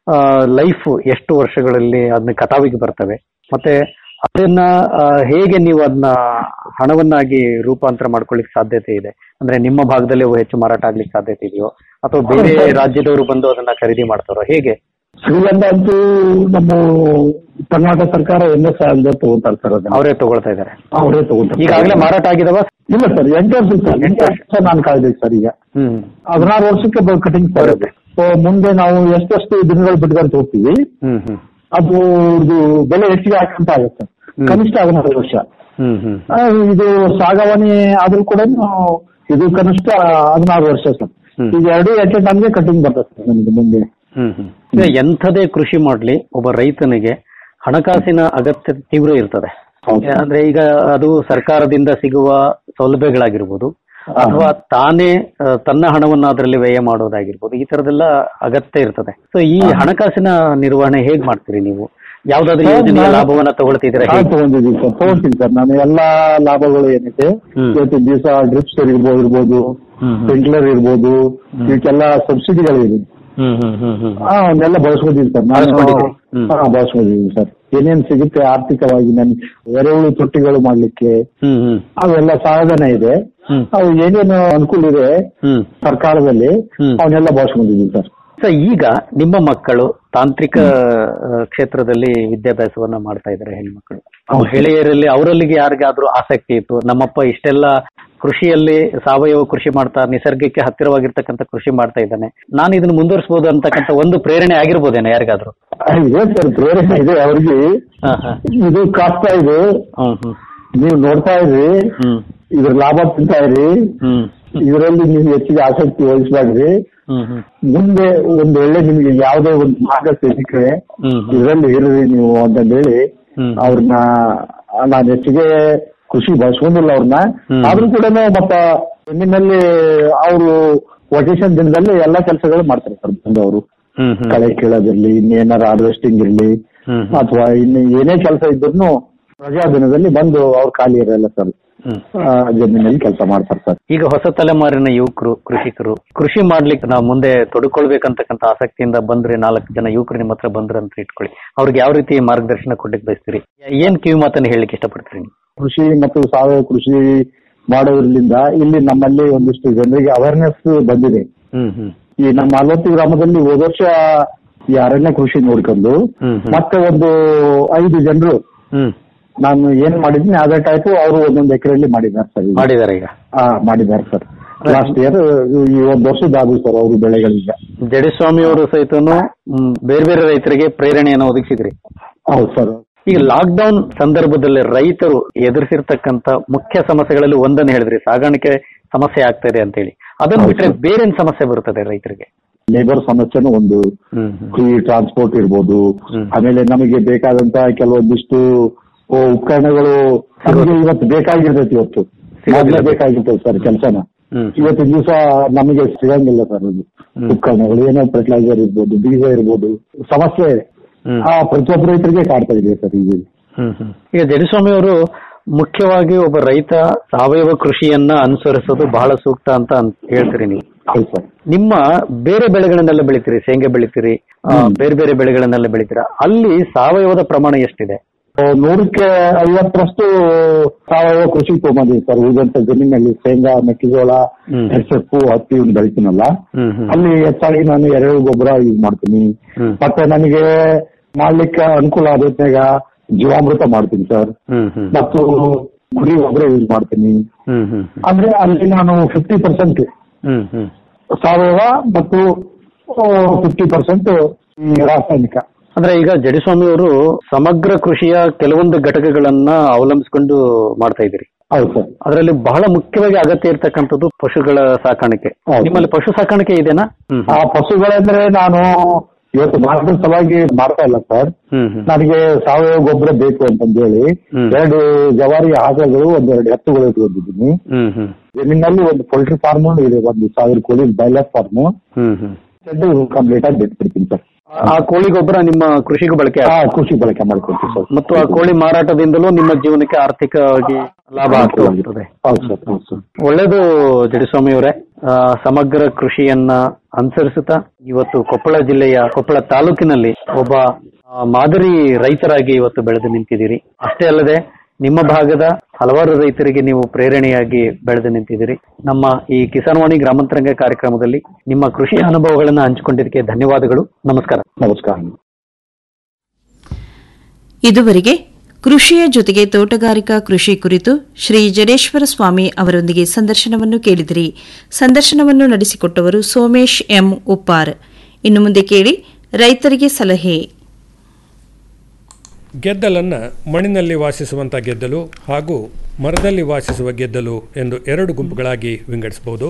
ಲೈಫ್ ಎಷ್ಟು ವರ್ಷಗಳಲ್ಲಿ ಅದನ್ನ ಕಟಾವಿಗೆ ಬರ್ತವೆ ಮತ್ತೆ ಅದನ್ನ ಆ, ಹೇಗೆ ನೀವು ಅದನ್ನ ಹಣವನ್ನಾಗಿ ರೂಪಾಂತರ ಮಾಡ್ಕೊಳ್ಳಿಕ್ ಸಾಧ್ಯತೆ ಇದೆ ಅಂದ್ರೆ ನಿಮ್ಮ ಭಾಗದಲ್ಲಿ ಅವು ಹೆಚ್ಚು ಮಾರಾಟ ಆಗ್ಲಿಕ್ಕೆ ಸಾಧ್ಯತೆ ಇದೆಯೋ ಅಥವಾ ಬೇರೆ ರಾಜ್ಯದವರು ಬಂದು ಅದನ್ನ ಖರೀದಿ ಮಾಡ್ತಾರೋ ಹೇಗೆ ಶ್ರೀಗಂಧ ಅಂತೂ ನಮ್ಮ ಕರ್ನಾಟಕ ಸರ್ಕಾರ ಎನ್ ಎಸ್ ಅಂತ ತಗೋತಾರೆ ಸರ್ ಅದನ್ನ ಅವರೇ ತಗೊಳ್ತಾ ಇದ್ದಾರೆ ಅವರೇ ತಗೋತಾರೆ ಈಗಾಗಲೇ ಮಾರಾಟ ಆಗಿದಾವ ಇಲ್ಲ ಸರ್ ಎಂಟು ವರ್ಷ ಸರ್ ಎಂಟು ವರ್ಷ ನಾನು ಕಾಯ್ಬೇಕು ಸರ್ ಈಗ ಹ್ಮ್ ಹದಿನಾರು ವರ್ಷಕ್ಕೆ ಕಟಿಂಗ್ ಬರುತ್ತೆ ಸೊ ಮುಂದೆ ನಾವು ಎಷ್ಟೆಷ್ಟು ದಿನಗಳು ಬಿಟ್ಕೊಂತ ಹೋಗ್ತೀವಿ ಹ್ಮ್ ಹ್ಮ್ ಅದು ಇದು ಬೆಲೆ ಹೆಚ್ಚಿಗೆ ಹಾಕಂತ ಆಗುತ್ತೆ ಕನಿಷ್ಠ ಹದಿನಾರು ವರ್ಷ ಹ್ಮ್ ಹ್ಮ್ ಆ, ಇದು ಸಾಗವಾನಿ ಆದ್ರೂ ಕೂಡ ಇದು ಕನಿಷ್ಠ ಹದಿನಾರು ವರ್ಷ ಸರ್ ಈಗ ಎರಡು ಎಟ್ ನಮಗೆ ಕಟಿಂಗ್ ಬರ್ತದೆ ಸರ್ ನಮಗೆ ಮುಂದೆ ಹ್ಮ್ ಹ್ಮ್ ಈಗ ಎಂಥದೇ ಕೃಷಿ ಮಾಡ್ಲಿ ಒಬ್ಬ ರೈತನಿಗೆ ಹಣಕಾಸಿನ ಅಗತ್ಯ ತೀವ್ರ ಇರ್ತದೆ ಅಂದ್ರೆ ಈಗ ಅದು ಸರ್ಕಾರದಿಂದ ಸಿಗುವ ಸೌಲಭ್ಯಗಳಾಗಿರ್ಬೋದು ಅಥವಾ ತಾನೇ ಆ, ತನ್ನ ಹಣವನ್ನ ಅದರಲ್ಲಿ ವ್ಯಯ ಮಾಡೋದಾಗಿರ್ಬೋದು ಈ ತರದೆಲ್ಲ ಅಗತ್ಯ ಇರ್ತದೆ ಸೊ ಈ ಹಣಕಾಸಿನ ನಿರ್ವಹಣೆ ಹೇಗ್ ಮಾಡ್ತೀರಿ ನೀವು ಯಾವ್ದಾದ್ರು ಸರ್, ಯೋಜನೆಯ ನಾನು- ಲಾಭವನ್ನ ತಗೊಳ್ತಿದ್ದೀರಾ ಹಾ, ಹೇಗೆ? ತಗೊಂಡಿದ್ದೀವಿ ಸರ್ ತಗೊಂತೀನಿ ಸರ್ ನಾನು ಎಲ್ಲಾ ಲಾಭಗಳು ಏನಿದೆ ಇವತ್ತಿನ ದಿವಸ ಡ್ರಿಪ್ಸ್ ಇರ್ಬೋದು ಇರ್ಬೋದು ಸ್ಪ್ರಿಂಕ್ಲರ್ ಇರ್ಬೋದು ಇವಕ್ಕೆಲ್ಲ ಸಬ್ಸಿಡಿಗಳಿದೆ ಹ್ಮ್ ಹ್ಮ್ ಹ್ಮ್ ಹ್ಮ್ ಹಾ ಅವನ್ನೆಲ್ಲ ಬಳಸ್ಕೊಂಡಿದ್ದೀನಿ ಸರ್ ನಾನು ಬಳಸ್ಕೊಂಡಿದ್ದೀರಿ? ಹ್ಮ್. ಹಾ ಬಳಸ್ಕೊಂಡಿದ್ದೀನಿ ಸರ್ ಏನೇನ್ ಸಿಗುತ್ತೆ ಆರ್ಥಿಕವಾಗಿ ನನ್ ಎರೆಹುಳು ತೊಟ್ಟಿಗಳು ಮಾಡ್ಲಿಕ್ಕೆ ಹ್ಮ್ ಹ್ಮ್ ಅವೆಲ್ಲ ಸಹಾಯಧನ ಇದೆ ಅವು ಏನೇನು ಅನುಕೂಲ ಇದೆ ಹ್ಮ್ ಸರ್ಕಾರದಲ್ಲಿ ಅವನ್ನೆಲ್ಲ ಬಳಸ್ಕೊಂಡಿದ್ದೀನಿ ಸರ್ ಸೊ ಈಗ ನಿಮ್ಮ ಮಕ್ಕಳು ತಾಂತ್ರಿಕ ಆ, ಕ್ಷೇತ್ರದಲ್ಲಿ ವಿದ್ಯಾಭ್ಯಾಸವನ್ನ ಮಾಡ್ತಾ ಇದ್ದಾರೆ ಹೆಣ್ಮಕ್ಳು ಮಹಿಳೆಯರಲ್ಲಿ ಅವರಲ್ಲಿಗೆ ಯಾರಿಗಾದ್ರೂ ಆಸಕ್ತಿ ಇತ್ತು ನಮ್ಮಪ್ಪ ಇಷ್ಟೆಲ್ಲ ಕೃಷಿಯಲ್ಲಿ ಸಾವಯವ ಕೃಷಿ ಮಾಡ್ತಾ ನಿಸರ್ಗಕ್ಕೆ ಹತ್ತಿರವಾಗಿರ್ತಕ್ಕಂಥ ಕೃಷಿ ಮಾಡ್ತಾ ಇದ್ದಾನೆ ನಾನು ಇದನ್ನ ಮುಂದುವರಿಸಬಹುದು ಅಂತಕ್ಕಂಥ ಒಂದು ಪ್ರೇರಣೆ ಆಗಿರ್ಬೋದೇನೋ ಯಾರಿಗಾದ್ರೂ ಇದೆ ಸರ್ ಪ್ರೇರಣೆ ಇದೆ ಅವ್ರಿಗೆ ಇದು ಕಾಸ್ತಾ ಇದೆ ನೀವು ನೋಡ್ತಾ ಇರ್ರಿ ಇದ್ರ ಲಾಭ ತಿಂತಾ ಇರ್ರಿ ಇದರಲ್ಲಿ ನೀವು ಹೆಚ್ಚಿಗೆ ಆಸಕ್ತಿ ವಹಿಸ್ಬಾರ್ರಿ ಮುಂದೆ ಒಂದು ಒಳ್ಳೆ ನಿಮಗೆ ಯಾವುದೇ ಒಂದು ಮಾರ್ಗ ಸಿಕ್ಕರೆ ಇದರಲ್ಲಿ ಇರ್ರಿ ನೀವು ಅಂತ ಹೇಳಿ ಅವ್ರನ್ನ ನಾನು ಹೆಚ್ಚಿಗೆ ಖುಷಿ ಬಳಸ್ಕೊಂಡಿಲ್ಲ ಅವ್ರನ್ನ ಆದ್ರೂ ಕೂಡ ಮತ್ತ ನಿಮ್ಮಲ್ಲಿ ಅವರು ವೊಕೇಶನ್ ದಿನದಲ್ಲಿ ಎಲ್ಲಾ ಕೆಲಸಗಳು ಮಾಡ್ತಾರೆ ಸರ್ ಬಂದು ಅವರು ಕಳೆ ಕೀಳೋದಿರ್ಲಿ ಇನ್ನೇನಾರ ಹಾರ್ವೆಸ್ಟಿಂಗ್ ಇರ್ಲಿ ಅಥವಾ ಇನ್ನು ಏನೇ ಕೆಲಸ ಇದ್ರು ರಜಾ ದಿನದಲ್ಲಿ ಬಂದು ಅವ್ರು ಖಾಲಿ ಇರಲ್ಲ ಸರ್ ಆ, ಜಮೀನಲ್ಲಿ ಕೆಲಸ ಮಾಡ್ತಾರೆ ಸರ್ ಈಗ ಹೊಸ ತಲೆಮಾರಿನ ಯುವಕರು ಕೃಷಿಕರು ಕೃಷಿ ಮಾಡ್ಲಿಕ್ಕೆ ನಾವು ಮುಂದೆ ತೊಡ್ಕೊಳ್ಬೇಕಂತಕ್ಕಂಥ ಆಸಕ್ತಿಯಿಂದ ಬಂದ್ರೆ ನಾಲ್ಕು ಜನ ಯುವಕರು ನಿಮ್ಮ ಹತ್ರ ಬಂದ್ರೆ ಅಂತ ಇಟ್ಕೊಳ್ಳಿ ಅವ್ರಿಗೆ ಯಾವ ರೀತಿ ಮಾರ್ಗದರ್ಶನ ಕೊಡ್ಲಿಕ್ಕೆ ಬಯಸ್ತೀರಿ ಏನ್ ಕಿವಿ ಮಾತನ್ನ ಹೇಳಲಿಕ್ಕೆ ಇಷ್ಟಪಡ್ತೀರಿ ನೀವು ಕೃಷಿ ಮತ್ತು ಸಾವಯವ ಕೃಷಿ ಮಾಡೋದ್ರಿಂದ ಇಲ್ಲಿ ನಮ್ಮಲ್ಲಿ ಒಂದಿಷ್ಟು ಜನರಿಗೆ ಅವೇರ್ನೆಸ್ ಬಂದಿದೆ ಹ್ಮ್ ಹ್ಮ್ ಈ ನಮ್ಮ ಅಲ್ವತ್ತಿ ಗ್ರಾಮದಲ್ಲಿ ಹೋದ ವರ್ಷ ಈ ಅರಣ್ಯ ಕೃಷಿ ನೋಡ್ಕೊಂಡು ಮತ್ತೆ ಒಂದು ಐದು ಜನರು ನಾನು ಏನ್ ಮಾಡಿದ್ದೀನಿ ಅದೇ ಟೈಪ್ ಅವರು ಒಂದೊಂದು ಎಕರೆಯಲ್ಲಿ ಮಾಡಿದ್ದಾರೆ ಸರ್ ಈಗ. ಮಾಡಿದ್ದಾರೆ ಈಗ ಹಾ ಮಾಡಿದ್ದಾರೆ ಸರ್ ಲಾಸ್ಟ್ ಇಯರ್ ಈ ಒಂದು ವರ್ಷದಾದ್ರು ಸರ್ ಅವರು ಬೆಳೆಗಳಿಗೆ ಜಡಸ್ವಾಮಿ ಅವರು ಸಹಿತನು ಮ್, ಬೇರೆ ಬೇರೆ ರೈತರಿಗೆ ಪ್ರೇರಣೆಯನ್ನು ಒದಗಿಸಿದ್ರಿ ಹೌದು ಸರ್ ಈಗ ಲಾಕ್ಡೌನ್ ಸಂದರ್ಭದಲ್ಲಿ ರೈತರು ಎದುರಿಸಿರ್ತಕ್ಕಂಥ ಮುಖ್ಯ ಸಮಸ್ಯೆಗಳಲ್ಲಿ ಒಂದನ್ನು ಹೇಳಿದ್ರಿ ಸಾಗಾಣಿಕೆ ಸಮಸ್ಯೆ ಆಗ್ತಾ ಇದೆ ಅಂತ ಹೇಳಿ ಅದನ್ನು ಬಿಟ್ರೆ ಬೇರೇನ್ ಸಮಸ್ಯೆ ಬರುತ್ತದೆ ರೈತರಿಗೆ ಲೇಬರ್ ಸಮಸ್ಯೆನೂ ಒಂದು ಫ್ರೀ ಟ್ರಾನ್ಸ್ಪೋರ್ಟ್ ಇರ್ಬೋದು ಆಮೇಲೆ ನಮಗೆ ಬೇಕಾದಂತ ಕೆಲವೊಂದಿಷ್ಟು ಓ, ಉಪಕರಣಗಳು ನಮಗೆ ಇವತ್ತು ಬೇಕಾಗಿರ್ತೈತಿ ಇವತ್ತು ಮೊದ್ಲೇ ಬೇಕಾಗಿರ್ತೈತಿ ಸರ್ ಕೆಲಸನ ಇವತ್ತಿನ ದಿವಸ ನಮಗೆ ಸಿಗಂಗಿಲ್ಲ ಸರ್ ಅದು ಉಪಕರಣಗಳು ಏನೋ ಫರ್ಟಿಲೈಸರ್ ಇರ್ಬೋದು ಬೀಜ ಇರ್ಬೋದು ಸಮಸ್ಯೆ ಆ ಪ್ರತಿಯೊಬ್ಬ ರೈತರಿಗೆ ಕಾಡ್ತಾ ಇದೆ ಸರ್ ಈಗ ಈಗ ಜಡಸ್ವಾಮಿ ಅವರು ಮುಖ್ಯವಾಗಿ ಒಬ್ಬ ರೈತ ಸಾವಯವ ಕೃಷಿಯನ್ನ ಅನುಸರಿಸೋದು ಬಹಳ ಸೂಕ್ತ ಅಂತ ಅನ್- ಹೇಳ್ತೀರಿ ನೀವು ಹೌದು ಸರ್ ನಿಮ್ಮ ಬೇರೆ ಬೆಳೆಗಳನ್ನೆಲ್ಲ ಬೆಳಿತೀರಿ ಶೇಂಗಾ ಬೆಳಿತೀರಿ ಆ, ಬೇರೆ ಬೇರೆ ಬೆಳೆಗಳನ್ನೆಲ್ಲ ಬೆಳಿತೀರಾ ಅಲ್ಲಿ ಸಾವಯವದ ಪ್ರಮಾಣ ಎಷ್ಟಿದೆ ಆ, ನೂರಕ್ಕೆ ಐವತ್ತರಷ್ಟು ಸಾವಯವ ಕೃಷಿ ತಗೊಂಡಿದ್ದೀವಿ ಸರ್ ಉಳಿದಂತ ಜಮೀನಲ್ಲಿ ಶೇಂಗಾ ಮೆಕ್ಕೆಜೋಳ ಹೆಸರು ಹತ್ತಿ ಇವ್ನ ಬೆಳಿತೀನಲ್ಲ ಅಲ್ಲಿ ಹೆಚ್ಚಾಗಿ ನಾನು ಎರೆಹುಳು ಗೊಬ್ಬರ ಯೂಸ್ ಮಾಡ್ತೀನಿ ಮತ್ತೆ ನನಗೆ ಮಾಡ್ಲಿಕ್ಕೆ ಅನುಕೂಲ ಆದತ್ನಾಗ ಜೀವಾಮೃತ ಮಾಡ್ತೀನಿ ಸರ್ ಮತ್ತು ಕುರಿ ಗೊಬ್ಬರ ಯೂಸ್ ಮಾಡ್ತೀನಿ ಅಂದ್ರೆ ಅಲ್ಲಿ ನಾನು ಫಿಫ್ಟಿ ಪರ್ಸೆಂಟ್ ಸಾವಯವ ಮತ್ತು ಫಿಫ್ಟಿ ಪರ್ಸೆಂಟ್ ರಾಸಾಯನಿಕ ಅಂದ್ರೆ ಈಗ ಜಡಿಸ್ವಾಮಿ ಅವರು ಸಮಗ್ರ ಕೃಷಿಯ ಕೆಲವೊಂದು ಘಟಕಗಳನ್ನ ಅವಲಂಬಿಸಿಕೊಂಡು ಮಾಡ್ತಾ ಇದ್ದೀರಿ ಹೌದು ಸರ್ ಅದರಲ್ಲಿ ಬಹಳ ಮುಖ್ಯವಾಗಿ ಅಗತ್ಯ ಇರತಕ್ಕಂಥದ್ದು ಪಶುಗಳ ಸಾಕಾಣಿಕೆ ನಿಮ್ಮಲ್ಲಿ ಪಶು ಸಾಕಾಣಿಕೆ ಇದೆನಾ ಆ ಪಶುಗಳಂದ್ರೆ ನಾನು ಇವತ್ತು ಭಾರತದ ಸಲುವಾಗಿ ಮಾಡ್ತಾ ಇಲ್ಲ ಸರ್ ನನಗೆ ಸಾವಯವ ಗೊಬ್ಬರ ಬೇಕು ಅಂತಂದು ಹೇಳಿ ಎರಡು ಜವಾರಿ ಆಕಳುಗಳು ಒಂದೆರಡು ಎತ್ತುಗಳು ಇಟ್ಕೊಂಡಿದ್ದೀನಿ ಜಮೀನಲ್ಲಿ ಒಂದು ಪೋಲ್ಟ್ರಿ ಫಾರ್ಮ್ ಇದೆ ಒಂದು ಸಾವಿರ ಕೋಳಿ ಬಾಯ್ಲರ್ ಫಾರ್ಮ್ ಕಂಪ್ಲೀಟ್ ಆಗಿ ಬಿಟ್ಬಿಡ್ತೀನಿ ಸರ್ ಆ ಕೋಳಿ ಗೊಬ್ಬರ ನಿಮ್ಮ ಕೃಷಿಗೂ ಬಳಕೆ ಆ ಕೃಷಿ ಬಳಕೆ ಮಾಡ್ಕೊಳ್ತೀವಿ ಸರ್ ಮತ್ತು ಆ ಕೋಳಿ ಮಾರಾಟದಿಂದಲೂ ನಿಮ್ಮ ಜೀವನಕ್ಕೆ ಆರ್ಥಿಕವಾಗಿ ಲಾಭ ಆಗ್ತಾ ಹೋಗ್ತದೆ ಹೌದು ಸರ್ ಹೌದು ಸರ್ ಒಳ್ಳೇದು ಜಡಿಸ್ವಾಮಿ ಅವರೇ ಆ, ಸಮಗ್ರ ಕೃಷಿಯನ್ನ ಅನುಸರಿಸುತ್ತಾ ಇವತ್ತು ಕೊಪ್ಪಳ ಜಿಲ್ಲೆಯ ಕೊಪ್ಪಳ ತಾಲೂಕಿನಲ್ಲಿ ಒಬ್ಬ ಆ, ಮಾದರಿ ರೈತರಾಗಿ ಇವತ್ತು ಬೆಳೆದು ನಿಂತಿದ್ದೀರಿ ಅಷ್ಟೇ ಅಲ್ಲದೆ ನಿಮ್ಮ ಭಾಗದ ಹಲವಾರು ರೈತರಿಗೆ ನೀವು ಪ್ರೇರಣೆಯಾಗಿ ಬೆಳೆದು ನಿಂತಿದ್ದೀರಿ ನಮ್ಮ ಈ ಕಿಸಾನ್ವಾಣಿ ಗ್ರಾಮಾಂತರಂಗ ಕಾರ್ಯಕ್ರಮದಲ್ಲಿ ನಿಮ್ಮ ಕೃಷಿ ಅನುಭವಗಳನ್ನ ಹಂಚಿಕೊಂಡಿದ್ದಕ್ಕೆ ಧನ್ಯವಾದಗಳು ನಮಸ್ಕಾರ ನಮಸ್ಕಾರ ಇದುವರೆಗೆ ಕೃಷಿಯ ಜೊತೆಗೆ ತೋಟಗಾರಿಕಾ ಕೃಷಿ ಕುರಿತು ಶ್ರೀ ಜಡೇಶ್ವರ ಸ್ವಾಮಿ ಅವರೊಂದಿಗೆ ಸಂದರ್ಶನವನ್ನು ಕೇಳಿದಿರಿ ಸಂದರ್ಶನವನ್ನು ನಡೆಸಿಕೊಟ್ಟವರು ಸೋಮೇಶ್ ಎಂ ಉಪ್ಪಾರ್ ಇನ್ನು ಮುಂದೆ ಕೇಳಿ ರೈತರಿಗೆ ಸಲಹೆ ಗೆದ್ದಲನ್ನು ಮಣ್ಣಿನಲ್ಲಿ ವಾಸಿಸುವಂಥ ಗೆದ್ದಲು ಹಾಗೂ ಮರದಲ್ಲಿ ವಾಸಿಸುವ ಗೆದ್ದಲು ಎಂದು ಎರಡು ಗುಂಪುಗಳಾಗಿ ವಿಂಗಡಿಸಬಹುದು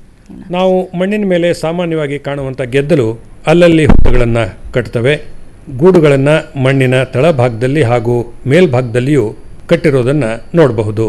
ನಾವು ಮಣ್ಣಿನ ಮೇಲೆ ಸಾಮಾನ್ಯವಾಗಿ ಕಾಣುವಂಥ ಗೆದ್ದಲು ಅಲ್ಲಲ್ಲಿ ಹುತ್ತಗಳನ್ನು ಕಟ್ತವೆ ಗೂಡುಗಳನ್ನು ಮಣ್ಣಿನ ತಳಭಾಗದಲ್ಲಿ ಹಾಗೂ ಮೇಲ್ಭಾಗದಲ್ಲಿಯೂ ಕಟ್ಟಿರೋದನ್ನು ನೋಡಬಹುದು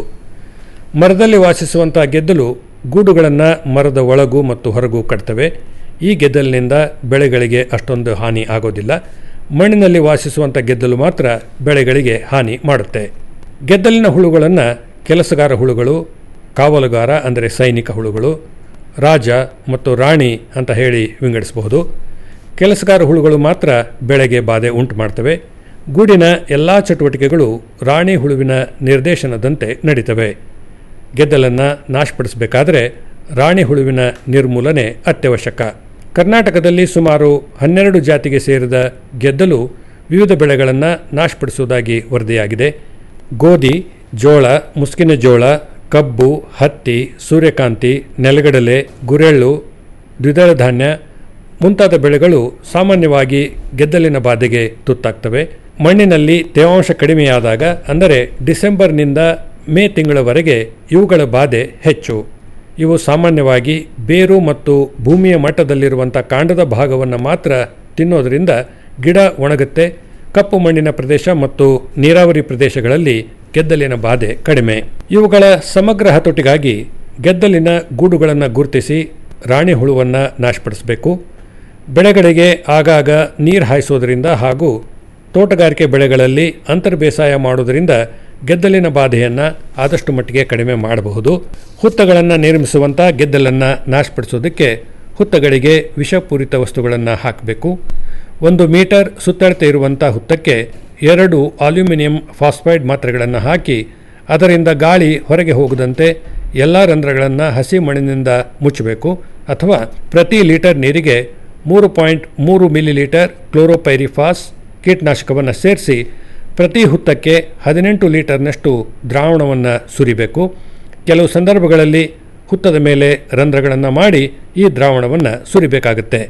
ಮರದಲ್ಲಿ ವಾಸಿಸುವಂಥ ಗೆದ್ದಲು ಗೂಡುಗಳನ್ನು ಮರದ ಒಳಗೂ ಮತ್ತು ಹೊರಗೂ ಕಟ್ತವೆ ಈ ಗೆದ್ದಲಿನಿಂದ ಬೆಳೆಗಳಿಗೆ ಅಷ್ಟೊಂದು ಹಾನಿ ಆಗೋದಿಲ್ಲ ಮಣ್ಣಿನಲ್ಲಿ ವಾಸಿಸುವಂಥ ಗೆದ್ದಲು ಮಾತ್ರ ಬೆಳೆಗಳಿಗೆ ಹಾನಿ ಮಾಡುತ್ತೆ ಗೆದ್ದಲಿನ ಹುಳುಗಳನ್ನು ಕೆಲಸಗಾರ ಹುಳುಗಳು ಕಾವಲುಗಾರ ಅಂದರೆ ಸೈನಿಕ ಹುಳುಗಳು ರಾಜ ಮತ್ತು ರಾಣಿ ಅಂತ ಹೇಳಿ ವಿಂಗಡಿಸಬಹುದು ಕೆಲಸಗಾರ ಹುಳುಗಳು ಮಾತ್ರ ಬೆಳೆಗೆ ಬಾಧೆ ಉಂಟು ಮಾಡ್ತವೆ ಗೂಡಿನ ಎಲ್ಲ ಚಟುವಟಿಕೆಗಳು ರಾಣಿ ಹುಳುವಿನ ನಿರ್ದೇಶನದಂತೆ ನಡೀತವೆ ಗೆದ್ದಲನ್ನು ನಾಶಪಡಿಸಬೇಕಾದರೆ ರಾಣಿ ಹುಳುವಿನ ನಿರ್ಮೂಲನೆ ಅತ್ಯವಶ್ಯಕ ಕರ್ನಾಟಕದಲ್ಲಿ ಸುಮಾರು ಹನ್ನೆರಡು ಜಾತಿಗೆ ಸೇರಿದ ಗೆದ್ದಲು ವಿವಿಧ ಬೆಳೆಗಳನ್ನು ನಾಶಪಡಿಸುವುದಾಗಿ ವರದಿಯಾಗಿದೆ ಗೋಧಿ ಜೋಳ ಮುಸ್ಕಿನ ಜೋಳ ಕಬ್ಬು ಹತ್ತಿ ಸೂರ್ಯಕಾಂತಿ ನೆಲಗಡಲೆ ಗುರೆಳ್ಳು ದ್ವಿದಳ ಧಾನ್ಯ ಮುಂತಾದ ಬೆಳೆಗಳು ಸಾಮಾನ್ಯವಾಗಿ ಗೆದ್ದಲಿನ ಬಾಧೆಗೆ ತುತ್ತಾಗ್ತವೆ ಮಣ್ಣಿನಲ್ಲಿ ತೇವಾಂಶ ಕಡಿಮೆಯಾದಾಗ ಅಂದರೆ ಡಿಸೆಂಬರ್ನಿಂದ ಮೇ ತಿಂಗಳವರೆಗೆ ಇವುಗಳ ಬಾಧೆ ಹೆಚ್ಚು ಇವು ಸಾಮಾನ್ಯವಾಗಿ ಬೇರು ಮತ್ತು ಭೂಮಿಯ ಮಟ್ಟದಲ್ಲಿರುವಂಥ ಕಾಂಡದ ಭಾಗವನ್ನು ಮಾತ್ರ ತಿನ್ನೋದರಿಂದ ಗಿಡ ಒಣಗುತ್ತೆ ಕಪ್ಪು ಮಣ್ಣಿನ ಪ್ರದೇಶ ಮತ್ತು ನೀರಾವರಿ ಪ್ರದೇಶಗಳಲ್ಲಿ ಗೆದ್ದಲಿನ ಬಾಧೆ ಕಡಿಮೆ ಇವುಗಳ ಸಮಗ್ರ ಹತೋಟಿಗಾಗಿ ಗೆದ್ದಲಿನ ಗೂಡುಗಳನ್ನು ಗುರುತಿಸಿ ರಾಣಿ ಹುಳುವನ್ನು ನಾಶಪಡಿಸಬೇಕು ಬೆಳೆಗಳಿಗೆ ಆಗಾಗ ನೀರು ಹಾಯಿಸೋದರಿಂದ ಹಾಗೂ ತೋಟಗಾರಿಕೆ ಬೆಳೆಗಳಲ್ಲಿ ಅಂತರ್ ಬೇಸಾಯ ಮಾಡೋದರಿಂದ ಗೆದ್ದಲಿನ ಬಾಧೆಯನ್ನು ಆದಷ್ಟು ಮಟ್ಟಿಗೆ ಕಡಿಮೆ ಮಾಡಬಹುದು ಹುತ್ತಗಳನ್ನು ನಿರ್ಮಿಸುವಂಥ ಗೆದ್ದಲನ್ನು ನಾಶಪಡಿಸೋದಕ್ಕೆ ಹುತ್ತಗಳಿಗೆ ವಿಷಪೂರಿತ ವಸ್ತುಗಳನ್ನು ಹಾಕಬೇಕು ಒಂದು ಮೀಟರ್ ಸುತ್ತಳತೆ ಇರುವಂಥ ಹುತ್ತಕ್ಕೆ ಎರಡು ಅಲ್ಯೂಮಿನಿಯಂ ಫಾಸ್ಫೈಡ್ ಮಾತ್ರೆಗಳನ್ನು ಹಾಕಿ ಅದರಿಂದ ಗಾಳಿ ಹೊರಗೆ ಹೋಗದಂತೆ ಎಲ್ಲ ರಂಧ್ರಗಳನ್ನು ಹಸಿ ಮಣ್ಣಿನಿಂದ ಮುಚ್ಚಬೇಕು ಅಥವಾ ಪ್ರತಿ ಲೀಟರ್ ನೀರಿಗೆ ಮೂರು ಪಾಯಿಂಟ್ ಮೂರು ಮಿಲಿ ಲೀಟರ್ ಕ್ಲೋರೋಪೈರಿಫಾಸ್ ಕೀಟನಾಶಕವನ್ನು ಸೇರಿಸಿ ಪ್ರತಿ ಹುತ್ತಕ್ಕೆ ಹದಿನೆಂಟು ಲೀಟರ್ನಷ್ಟು ದ್ರಾವಣವನ್ನು ಸುರಿಬೇಕು ಕೆಲವು ಸಂದರ್ಭಗಳಲ್ಲಿ ಹುತ್ತದ ಮೇಲೆ ರಂಧ್ರಗಳನ್ನು ಮಾಡಿ ಈ ದ್ರಾವಣವನ್ನು ಸುರಿಬೇಕಾಗುತ್ತೆ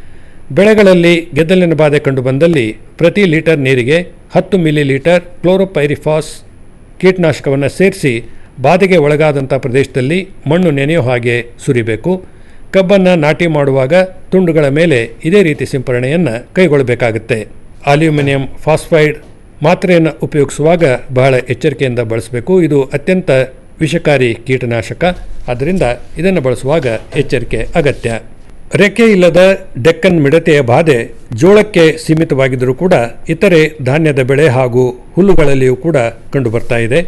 ಬೆಳೆಗಳಲ್ಲಿ ಗೆದ್ದಲಿನ ಬಾಧೆ ಕಂಡುಬಂದಲ್ಲಿ ಪ್ರತಿ ಲೀಟರ್ ನೀರಿಗೆ ಹತ್ತು ಮಿಲಿ ಲೀಟರ್ ಕ್ಲೋರೋಪೈರಿಫಾಸ್ ಕೀಟನಾಶಕವನ್ನು ಸೇರಿಸಿ ಬಾಧೆಗೆ ಒಳಗಾದಂಥ ಪ್ರದೇಶದಲ್ಲಿ ಮಣ್ಣು ನೆನೆಯೋ ಹಾಗೆ ಸುರಿಬೇಕು ಕಬ್ಬನ್ನು ನಾಟಿ ಮಾಡುವಾಗ ತುಂಡುಗಳ ಮೇಲೆ ಇದೇ ರೀತಿ ಸಿಂಪರಣೆಯನ್ನು ಕೈಗೊಳ್ಳಬೇಕಾಗುತ್ತೆ ಅಲ್ಯೂಮಿನಿಯಂ ಫಾಸ್ಫೈಡ್ ಮಾತ್ರೆಯನ್ನು ಉಪಯೋಗಿಸುವಾಗ ಬಹಳ ಎಚ್ಚರಿಕೆಯಿಂದ ಬಳಸಬೇಕು ಇದು ಅತ್ಯಂತ ವಿಷಕಾರಿ ಕೀಟನಾಶಕ ಆದ್ದರಿಂದ ಇದನ್ನು ಬಳಸುವಾಗ ಎಚ್ಚರಿಕೆ ಅಗತ್ಯ ರೆಕ್ಕೆ ಇಲ್ಲದ ಡೆಕ್ಕನ್ ಮಿಡತೆಯ ಬಾಧೆ ಜೋಳಕ್ಕೆ ಸೀಮಿತವಾಗಿದ್ದರೂ ಕೂಡ ಇತರೆ ಧಾನ್ಯದ ಬೆಳೆ ಹಾಗೂ ಹುಲ್ಲುಗಳಲ್ಲಿಯೂ ಕೂಡ ಕಂಡುಬರ್ತಾ ಇದೆ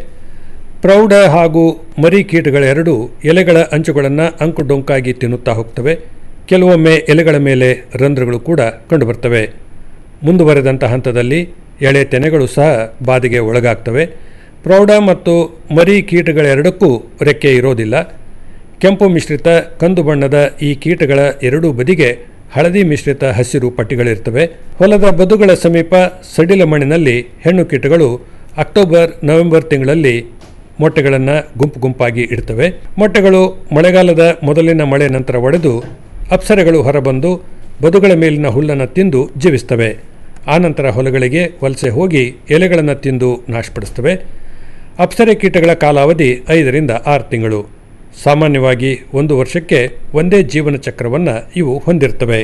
ಪ್ರೌಢ ಹಾಗೂ ಮರಿ ಕೀಟಗಳೆರಡೂ ಎಲೆಗಳ ಅಂಚುಗಳನ್ನು ಅಂಕುಡೊಂಕಾಗಿ ತಿನ್ನುತ್ತಾ ಹೋಗ್ತವೆ ಕೆಲವೊಮ್ಮೆ ಎಲೆಗಳ ಮೇಲೆ ರಂಧ್ರಗಳು ಕೂಡ ಕಂಡುಬರ್ತವೆ ಮುಂದುವರೆದಂಥ ಹಂತದಲ್ಲಿ ಎಳೆ ತೆನೆಗಳು ಸಹ ಬಾಧೆಗೆ ಒಳಗಾಗ್ತವೆ ಪ್ರೌಢ ಮತ್ತು ಮರಿ ಕೀಟಗಳೆರಡಕ್ಕೂ ರೆಕ್ಕೆ ಇರೋದಿಲ್ಲ ಕೆಂಪು ಮಿಶ್ರಿತ ಕಂದು ಬಣ್ಣದ ಈ ಕೀಟಗಳ ಎರಡೂ ಬದಿಗೆ ಹಳದಿ ಮಿಶ್ರಿತ ಹಸಿರು ಪಟ್ಟಿಗಳಿರ್ತವೆ ಹೊಲದ ಬದುಗಳ ಸಮೀಪ ಸಡಿಲ ಮಣ್ಣಿನಲ್ಲಿ ಹೆಣ್ಣು ಕೀಟಗಳು ಅಕ್ಟೋಬರ್ ನವೆಂಬರ್ ತಿಂಗಳಲ್ಲಿ ಮೊಟ್ಟೆಗಳನ್ನು ಗುಂಪು ಗುಂಪಾಗಿ ಇಡ್ತವೆ ಮೊಟ್ಟೆಗಳು ಮಳೆಗಾಲದ ಮೊದಲಿನ ಮಳೆ ನಂತರ ಒಡೆದು ಅಪ್ಸರೆಗಳು ಹೊರಬಂದು ಬದುಗಳ ಮೇಲಿನ ಹುಲ್ಲನ್ನು ತಿಂದು ಜೀವಿಸ್ತವೆ ಆನಂತರ ಹೊಲಗಳಿಗೆ ವಲಸೆ ಹೋಗಿ ಎಲೆಗಳನ್ನು ತಿಂದು ನಾಶಪಡಿಸ್ತವೆ ಅಪ್ಸರೆ ಕೀಟಗಳ ಕಾಲಾವಧಿ ಐದರಿಂದ ಆರು ತಿಂಗಳು ಸಾಮಾನ್ಯವಾಗಿ ಒಂದು ವರ್ಷಕ್ಕೆ ಒಂದೇ ಜೀವನ ಚಕ್ರವನ್ನು ಇವು ಹೊಂದಿರ್ತವೆ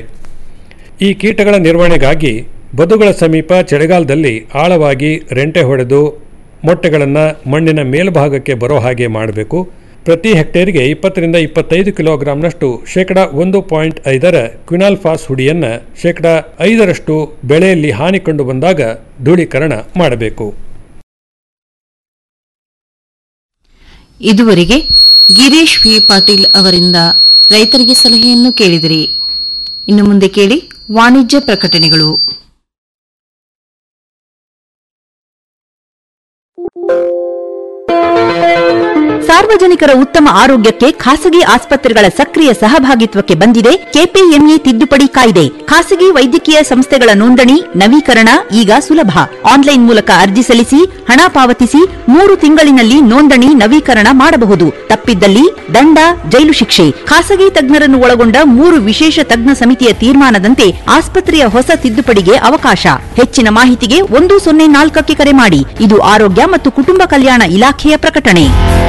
ಈ ಕೀಟಗಳ ನಿರ್ವಹಣೆಗಾಗಿ ಬದುಗಳ ಸಮೀಪ ಚಳಿಗಾಲದಲ್ಲಿ ಆಳವಾಗಿ ರೆಂಟೆ ಹೊಡೆದು ಮೊಟ್ಟೆಗಳನ್ನು ಮಣ್ಣಿನ ಮೇಲ್ಭಾಗಕ್ಕೆ ಬರೋ ಹಾಗೆ ಮಾಡಬೇಕು ಪ್ರತಿ ಹೆಕ್ಟೇರ್ಗೆ ಇಪ್ಪತ್ತರಿಂದ ಇಪ್ಪತ್ತೈದು ಕಿಲೋಗ್ರಾಂನಷ್ಟು ಶೇಕಡ ಒಂದು ಪಾಯಿಂಟ್ ಐದರ ಕ್ವಿನಾಲ್ಫಾಸ್ ಹುಡಿಯನ್ನು ಶೇಕಡ ಐದರಷ್ಟು ಬೆಳೆಯಲ್ಲಿ ಹಾನಿ ಕಂಡು ಬಂದಾಗ ಧೂಳೀಕರಣ ಮಾಡಬೇಕು ಇದುವರೆಗೆ ಗಿರೀಶ್ ವಿ ಪಾಟೀಲ್ ಅವರಿಂದ ರೈತರಿಗೆ ಸಲಹೆಯನ್ನು ಕೇಳಿದಿರಿ ಇನ್ನು ಮುಂದೆ ಕೇಳಿ ವಾಣಿಜ್ಯ ಪ್ರಕಟಣೆಗಳು ಸಾರ್ವಜನಿಕರ ಉತ್ತಮ ಆರೋಗ್ಯಕ್ಕೆ ಖಾಸಗಿ ಆಸ್ಪತ್ರೆಗಳ ಸಕ್ರಿಯ ಸಹಭಾಗಿತ್ವಕ್ಕೆ ಬಂದಿದೆ ಕೆಪಿಎಂಇ ತಿದ್ದುಪಡಿ ಕಾಯ್ದೆ ಖಾಸಗಿ ವೈದ್ಯಕೀಯ ಸಂಸ್ಥೆಗಳ ನೋಂದಣಿ ನವೀಕರಣ ಈಗ ಸುಲಭ ಆನ್ಲೈನ್ ಮೂಲಕ ಅರ್ಜಿ ಸಲ್ಲಿಸಿ ಹಣ ಪಾವತಿಸಿ ಮೂರು ತಿಂಗಳಿನಲ್ಲಿ ನೋಂದಣಿ ನವೀಕರಣ ಮಾಡಬಹುದು ತಪ್ಪಿದ್ದಲ್ಲಿ ದಂಡ ಜೈಲು ಶಿಕ್ಷೆ ಖಾಸಗಿ ತಜ್ಞರನ್ನು ಒಳಗೊಂಡ ಮೂರು ವಿಶೇಷ ತಜ್ಞ ಸಮಿತಿಯ ತೀರ್ಮಾನದಂತೆ ಆಸ್ಪತ್ರೆಯ ಹೊಸ ತಿದ್ದುಪಡಿಗೆ ಅವಕಾಶ ಹೆಚ್ಚಿನ ಮಾಹಿತಿಗೆ ಒಂದು ಸೊನ್ನೆ ನಾಲ್ಕಕ್ಕೆ ಕರೆ ಮಾಡಿ ಇದು ಆರೋಗ್ಯ ಮತ್ತು ಕುಟುಂಬ ಕಲ್ಯಾಣ ಇಲಾಖೆಯ ಪ್ರಕಟಣೆ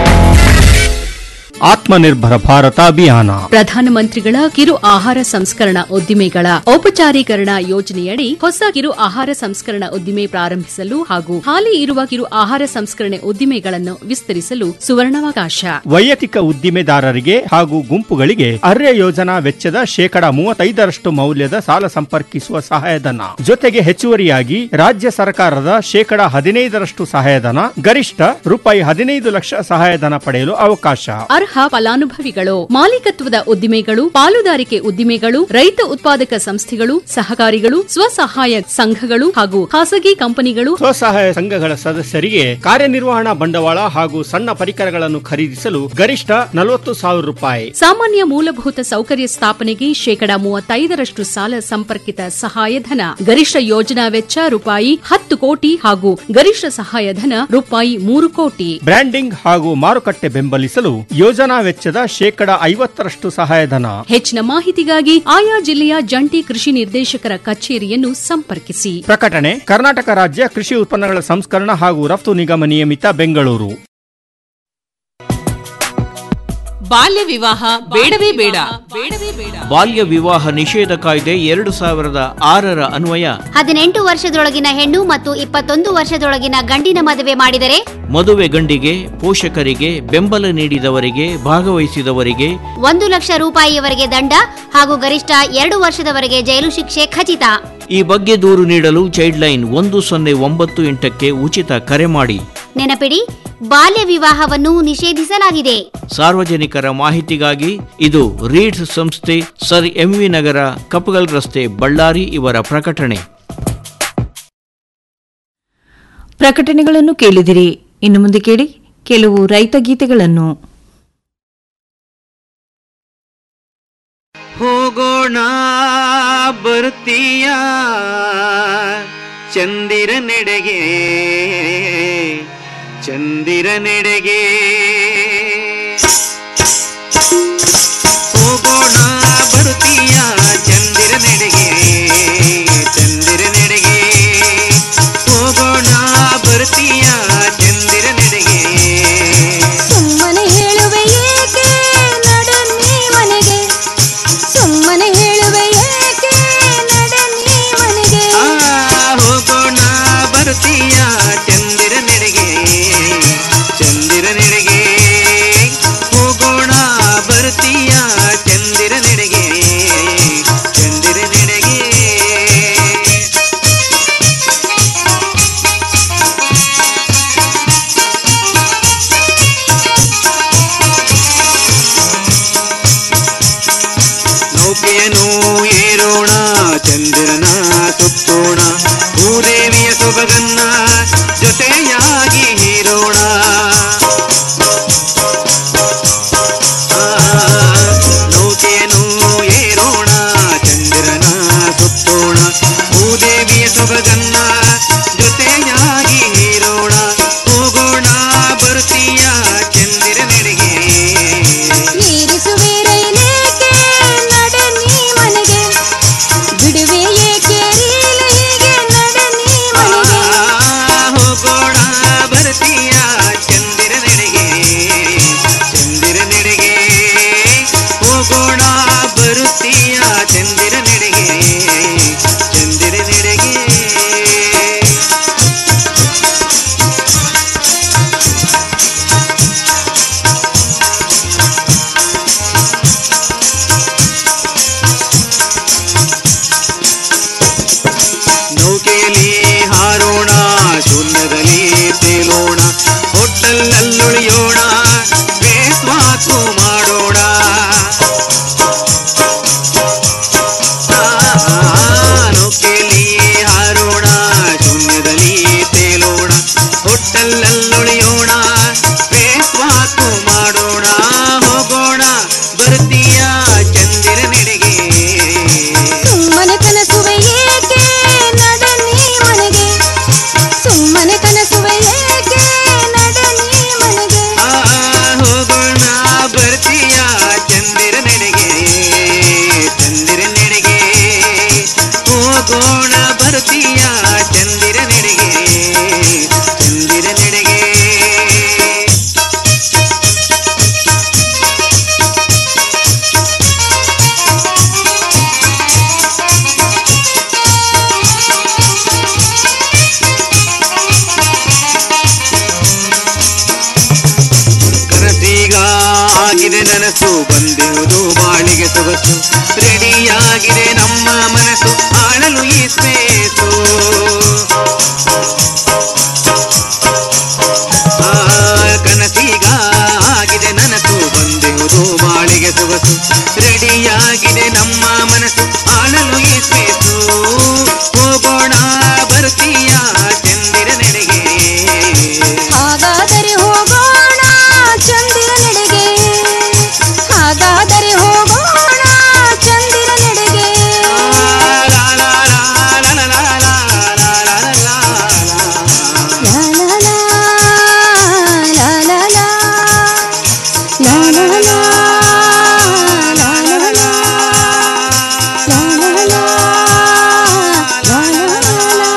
ಆತ್ಮನಿರ್ಭರ ಭಾರತ ಅಭಿಯಾನ ಪ್ರಧಾನಮಂತ್ರಿಗಳ ಕಿರು ಆಹಾರ ಸಂಸ್ಕರಣಾ ಉದ್ದಿಮೆಗಳ ಔಪಚಾರೀಕರಣ ಯೋಜನೆಯಡಿ ಹೊಸ ಕಿರು ಆಹಾರ ಸಂಸ್ಕರಣಾ ಉದ್ದಿಮೆ ಪ್ರಾರಂಭಿಸಲು ಹಾಗೂ ಹಾಲಿ ಇರುವ ಕಿರು ಆಹಾರ ಸಂಸ್ಕರಣೆ ಉದ್ದಿಮೆಗಳನ್ನು ವಿಸ್ತರಿಸಲು ಸುವರ್ಣಾವಕಾಶ ವೈಯಕ್ತಿಕ ಉದ್ದಿಮೆದಾರರಿಗೆ ಹಾಗೂ ಗುಂಪುಗಳಿಗೆ ಅರ್ಯ ಯೋಜನಾ ವೆಚ್ಚದ ಶೇಕಡ ಮೂವತ್ತೈದರಷ್ಟು ಮೌಲ್ಯದ ಸಾಲ ಸಂಪರ್ಕಿಸುವ ಸಹಾಯಧನ ಜೊತೆಗೆ ಹೆಚ್ಚುವರಿಯಾಗಿ ರಾಜ್ಯ ಸರ್ಕಾರದ ಶೇಕಡ ಹದಿನೈದರಷ್ಟು ಸಹಾಯಧನ ಗರಿಷ್ಠ ರೂಪಾಯಿ ಹದಿನೈದು ಲಕ್ಷ ಸಹಾಯಧನ ಪಡೆಯಲು ಅವಕಾಶ ಅರ್ಹ ಫಲಾನುಭವಿಗಳು ಮಾಲೀಕತ್ವದ ಉದ್ದಿಮೆಗಳು ಪಾಲುದಾರಿಕೆ ಉದ್ದಿಮೆಗಳು ರೈತ ಉತ್ಪಾದಕ ಸಂಸ್ಥೆಗಳು ಸಹಕಾರಿಗಳು ಸ್ವಸಹಾಯ ಸಂಘಗಳು ಹಾಗೂ ಖಾಸಗಿ ಕಂಪನಿಗಳು ಸ್ವಸಹಾಯ ಸಂಘಗಳ ಸದಸ್ಯರಿಗೆ ಕಾರ್ಯನಿರ್ವಹಣಾ ಬಂಡವಾಳ ಹಾಗೂ ಸಣ್ಣ ಪರಿಕರಗಳನ್ನು ಖರೀದಿಸಲು ಗರಿಷ್ಠ ನಲವತ್ತು ಸಾವಿರ ರೂಪಾಯಿ ಸಾಮಾನ್ಯ ಮೂಲಭೂತ ಸೌಕರ್ಯ ಸ್ಥಾಪನೆಗೆ ಶೇಕಡ ಮೂವತ್ತೈದರಷ್ಟು ಸಾಲ ಸಂಪರ್ಕಿತ ಸಹಾಯಧನ ಗರಿಷ್ಠ ಯೋಜನಾ ವೆಚ್ಚ ರೂಪಾಯಿ ಹತ್ತು ಕೋಟಿ ಹಾಗೂ ಗರಿಷ್ಠ ಸಹಾಯಧನ ರೂಪಾಯಿ ಮೂರು ಕೋಟಿ ಬ್ರ್ಯಾಂಡಿಂಗ್ ಹಾಗೂ ಮಾರುಕಟ್ಟೆ ಬೆಂಬಲಿಸಲು ಯೋಜನಾ ವೆಚ್ಚದ ಶೇಕಡ ಐವತ್ತರಷ್ಟು ಸಹಾಯಧನ ಹೆಚ್ಚಿನ ಮಾಹಿತಿಗಾಗಿ ಆಯಾ ಜಿಲ್ಲೆಯ ಜಂಟಿ ಕೃಷಿ ನಿರ್ದೇಶಕರ ಕಚೇರಿಯನ್ನು ಸಂಪರ್ಕಿಸಿ ಪ್ರಕಟಣೆ ಕರ್ನಾಟಕ ರಾಜ್ಯ ಕೃಷಿ ಉತ್ಪನ್ನಗಳ ಸಂಸ್ಕರಣ ಹಾಗೂ ರಫ್ತು ನಿಗಮ ನಿಯಮಿತ ಬೆಂಗಳೂರು ಬಾಲ್ಯ ವಿವಾಹ ಬೇಡವೇ ಬೇಡ ಬಾಲ್ಯ ವಿವಾಹ ನಿಷೇಧ ಕಾಯ್ದೆ ಎರಡು ಸಾವಿರದ ಆರರ ಅನ್ವಯ ಹದಿನೆಂಟು ವರ್ಷದೊಳಗಿನ ಹೆಣ್ಣು ಮತ್ತು ಇಪ್ಪತ್ತೊಂದು ವರ್ಷದೊಳಗಿನ ಗಂಡಿನ ಮದುವೆ ಮಾಡಿದರೆ ಮದುವೆ ಗಂಡಿಗೆ ಪೋಷಕರಿಗೆ ಬೆಂಬಲ ನೀಡಿದವರಿಗೆ ಭಾಗವಹಿಸಿದವರಿಗೆ ಒಂದು ಲಕ್ಷ ರೂಪಾಯಿಯವರೆಗೆ ದಂಡ ಹಾಗೂ ಗರಿಷ್ಠ ಎರಡು ವರ್ಷದವರೆಗೆ ಜೈಲು ಶಿಕ್ಷೆ ಖಚಿತ ಈ ಬಗ್ಗೆ ದೂರು ನೀಡಲು ಚೈಲ್ಡ್ ಲೈನ್ ಒಂದು ಸೊನ್ನೆ ಒಂಬತ್ತು ಎಂಟಕ್ಕೆ ಉಚಿತ ಕರೆ ಮಾಡಿ ನೆನಪಿಡಿ ಬಾಲ್ಯ ವಿವಾಹವನ್ನು ನಿಷೇಧಿಸಲಾಗಿದೆ ಸಾರ್ವಜನಿಕರ ಮಾಹಿತಿಗಾಗಿ ಇದು ರೀಡ್ಸ್ ಸಂಸ್ಥೆ ಸರ್ ಎಂವಿ ನಗರ ಕಪಗಲ್ ರಸ್ತೆ ಬಳ್ಳಾರಿ ಇವರ ಪ್ರಕಟಣೆ ಪ್ರಕಟಣೆಗಳನ್ನು ಕೇಳಿದಿರಿ ಇನ್ನು ಮುಂದೆ ಕೇಳಿ ಕೆಲವು ರೈತ ಗೀತೆಗಳನ್ನು ಹೋಗೋಣ ಬರ್ತೀಯ ಚಂದಿರ ನೆಡೆಗೆ ಚಂದಿರ ನೆಡೆಗೆ ಹೋಗೋಣ ಬರ್ತೀಯ ಚಂದಿರ ನೆಡೆಗೆ ಚಂದಿರ ನೆಡೆಗೆ ಹೋಗೋಣ ಬರ್ತೀಯ ಚಂದಿರ ನೆಡೆಗೆ ಸುಮ್ಮನೆ ಹೇಳುವೆ ಏಕೆ ನಡೆ ನೀ ಮನೆಗೆ ಸುಮ್ಮನೆ ಹೇಳುವೆ ಏಕೆ ನಡೆ ನೀ ಮನೆಗೆ ಆ ಹೋಗೋಣ ಬರ್ತೀಯ ಚಂದಿರ ನೆಡೆಗೆ ಚಂದಿರ ನೆಡೆಗೆ ಹೋಗೋಣ ಬರ್ತೀಯ ಚಂದಿರ ನೆಡೆಗೆ ಚಂದಿರ ನೆಡೆಗೆ ನೌಕೆಯನ್ನು ಏರೋಣ ಚಂದಿರನ ಸುತ್ತೋಣ ಭೂದೇವಿಯ ಸೊಬಗನ್ನ ಜೊತೆಯಾಗಿ ಹೀರೋಣ ಆ, ನೌಕೆಯನ್ನು ಏರೋಣ ಚಂದಿರನ ಸುತ್ತೋಣ ಭೂದೇವಿಯ ಸೊಬಗನ್ನ ಜೊತೆಯಾಗಿ ಹೀರೋಣ ಹೋಗೋಣ ಬರ್ತೀಯ ಚಂದಿರ ನೆಡೆಗೆ ಮೀರಿಸುವೆ ರೈಲೇಕೆ ನಡೆ ನೀ ಮನೆಗೆ ಬಿಡುವೆ ಏಕೆ ರೀಲ ಹೀಗೆ ನಡೆ ನೀ ಮನೆಗೆ ಹೋಗೋಣ ಬರ್ತೀಯ ಚಂದಿರ ನೆಡೆಗೆ ಚಂದಿರ ನೆಡೆಗೆ ಹೋಗೋಣ ಬರುತ್ತೀಯ ಚಂದಿರ ನೆಡೆಗೆ ಚಂದಿರ ನೆಡೆಗೆ ಕಣ್ಣಲ್ಲುಳಿಯೋಣ ಬೇಸ್ವಾಸು ಮಾಡೋಣ ನೌಕೆಯಲ್ಲಿ ಹಾರೋಣ ಶೂನ್ಯದಲ್ಲಿ ತೇಲೋಣ ಹೊಟ್ಟಲ್ಲುಳಿಯೋಣ ಬೇಸ್ವಾಸು ಮಾಡೋಣ ಹೋಗೋಣ ಬರ್ತೀಯ ಚಂದಿರ ನೆಡೆಗೆ ಸುಮ್ಮನೆ ಕನಸುವೆ ಏಕೆ ನಡನಿ ಮನೆಗೆ ಸುಮ್ಮನೆ ಕನಸುವೆ ಏಕೆ ನಡನಿ ಮನೆಗೆ ಆ ಹೋಗೋಣ ಬರ್ತೀಯ ಚಂದಿರ ನೆಡೆಗೆ ಚಂದಿರ ನೆಡೆಗೆ ಹೋಗೋಣ ಬರ್ತೀಯ ಚಂದಿರ ನೆಡೆಗೆ ಚಂದಿರ ನೆಡೆಗೆ ಕನಸೀಗ ಆಗಿದೆ ನನಸು ಬಂದಿರುವುದು ಬಾಳಿಗೆ ಸೊಗಸು ರೆಡಿಯಾಗಿದೆ ನಮ್ಮ ಮನಸ್ಸು ಆಳಲು ಈ ಸ್ಪೇಸು ಆ, ಕನಸೀಗ ಆಗಿದೆ ನನಸು ಬಂದಿರುವುದು ಬಾಳಿಗೆ ಸೊಗಸು ರೆಡಿಯಾಗಿದೆ ನಮ್ಮ ಮನಸ್ಸು ಆಳಲು ಈ ಸ್ಪೇಸು ಹೋಗೋಣ ಬರ್ತೀಯ ಚಂದಿರ ನೆಡೆಗೆ ಹಾಗಾದರೆ ಹೋಗೋಣ ಚಂದಿರ ನೆಡೆಗೆ ಹಾಗಾದರೆ ಹೋಗೋಣ ಚಂದಿರ ನೆಡೆಗೆ ಲಾ ಲಾ ಲಾ, ಲಾ ಲಾ ಲಾ, ಲಾ ಲಾ ಲಾ, ಲಾ ಲಾ ಲಾ, ಲಾ ಲಾ ಲಾ, ಲಾ ಲಾ ಲಾ.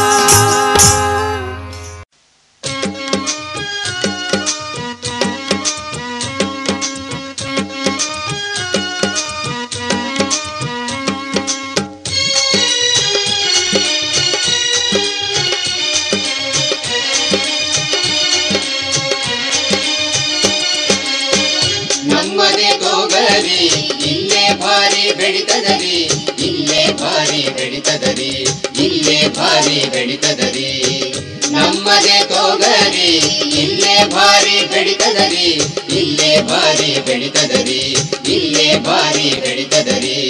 ನಮ್ಮದೇ ತೋಗರಿ ಇಲ್ಲೇ ಭಾರಿ ಬೆಳಿತದರಿ ಇಲ್ಲೇ ಭಾರಿ ಬೆಳಿತದರಿ ಇಲ್ಲೇ ಭಾರಿ ಬೆಳಿತದರಿ ನಮ್ಮದೇ ತೋಗರಿ ಇಲ್ಲೇ ಭಾರಿ ಬೆಳಿತದರಿ ಇಲ್ಲೇ ಭಾರಿ ಬೆಳಿತದರಿ ಇಲ್ಲೇ ಭಾರಿ ಬೆಳಿತದರಿ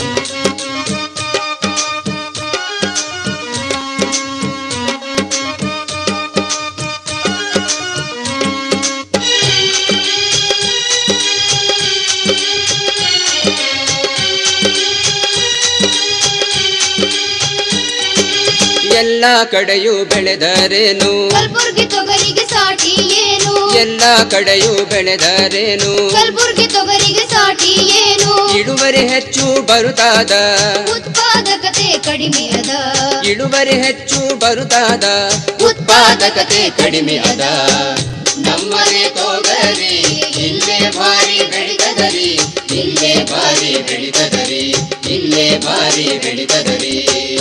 ಎಲ್ಲ ಕಡೆಯೂ ಬೆಳೆದರೇನು ಕಲ್ಬುರ್ಗಿ ತೊಗರಿಗೆ ಸಾಟಿ ಏನು ಎಲ್ಲ ಕಡೆಯೂ ಬೆಳೆದರೇನು ಕಲ್ಬುರ್ಗಿ ತೊಗರಿಗೆ ಸಾಟಿ ಏನು ಇಳುವರಿ ಹೆಚ್ಚು ಬರುತ್ತಾದ ಉತ್ಪಾದಕತೆ ಕಡಿಮೆ ಅದ ಇಳುವರಿ ಹೆಚ್ಚು ಬರುತ್ತಾದ ಉತ್ಪಾದಕತೆ ಕಡಿಮೆ ಅದ ನಮ್ಮದೇ ತೋಗರಿ ಇಲ್ಲೇ ಭಾರಿ ಬೆಳಿತದರಿ ಇಲ್ಲೇ ಭಾರಿ ಬೆಳಿತದರಿ ಇಲ್ಲೇ ಭಾರಿ ಬೆಳಿತದರಿ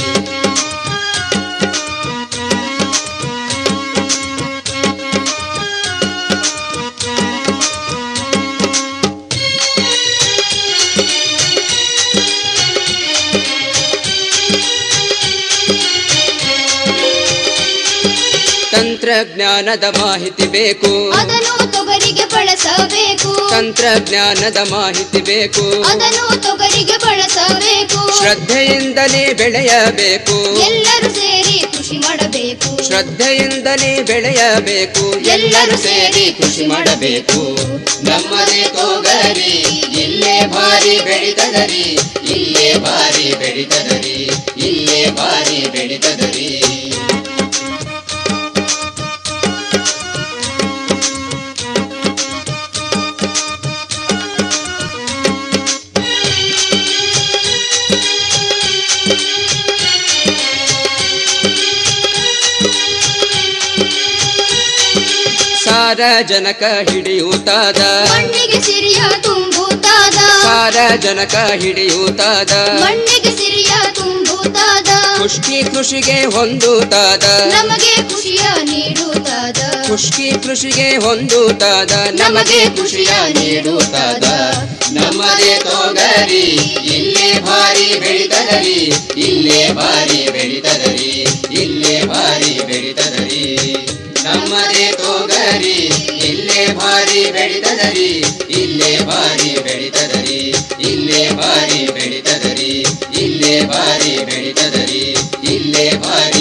ತಂತ್ರಜ್ಞಾನದ ಮಾಹಿತಿ ಬೇಕು ಅದನ್ನು ತೊಗರಿಗೆ ಬಳಸಬೇಕು ತಂತ್ರಜ್ಞಾನದ ಮಾಹಿತಿ ಬೇಕು ಅದನ್ನು ತೊಗರಿಗೆ ಬಳಸಬೇಕು ಶ್ರದ್ಧೆಯಿಂದಲೇ ಬೆಳೆಯಬೇಕು ಎಲ್ಲರೂ ಸೇರಿ ಕೃಷಿ ಮಾಡಬೇಕು ಶ್ರದ್ಧೆಯಿಂದಲೇ ಬೆಳೆಯಬೇಕು ಎಲ್ಲರೂ ಸೇರಿ ಕೃಷಿ ಮಾಡಬೇಕು ನಮ್ಮದೇ ತೋಗರಿ ಇಲ್ಲೇ ಭಾರಿ ಬೆಳಿತದರಿ ಇಲ್ಲೇ ಭಾರಿ ಬೆಳಿತದರಿ ಇಲ್ಲೇ ಭಾರಿ ಬೆಳಿತದರಿ ಸಾರಜನಕ ಹಿಡಿಯುತ್ತಾದ ಮಣ್ಣಿಗೆ ಸಿರಿಯ ತುಂಬುತ್ತಾದ ಸಾರಜನಕ ಹಿಡಿಯುತ್ತಾದ ಮಣ್ಣಿಗೆ ಸಿರಿಯ ತುಂಬುತ್ತಾದ ಖುಷ್ಕಿ ಕೃಷಿಗೆ ಹೊಂದುತ್ತಾದ ನಮಗೆ ಖುಷಿಯ ನೀಡುತ್ತಾದ ಖುಷ್ಕಿ ಕೃಷಿಗೆ ಹೊಂದುತ್ತಾದ ನಮಗೆ ಖುಷಿಯ ನೀಡುತ್ತಾದ ನಮ್ಮದೇ ತೋಗರಿ ಇಲ್ಲೇ ಭಾರಿ ಬೆಳಿತದರಿ ಇಲ್ಲೇ ಭಾರಿ ಬೆಳಿತದರಿ ಇಲ್ಲೇ ಭಾರಿ ಬೆಳಿತದರಿ ನಮ್ಮದೇ ತೋಗರಿ ಇಲ್ಲೇ ಇಲ್ಲೇ ಭಾರಿ ಬೆಳಿತದರಿ ಇಲ್ಲೇ ಭಾರಿ ಬೆಳಿತದರಿ ಇಲ್ಲೇ ಭಾರಿ ಬೆಳಿತದರಿ ಇಲ್ಲೇ ಭಾರಿ ಬೆಳಿತದರಿ ಇಲ್ಲೇ ಭಾರಿ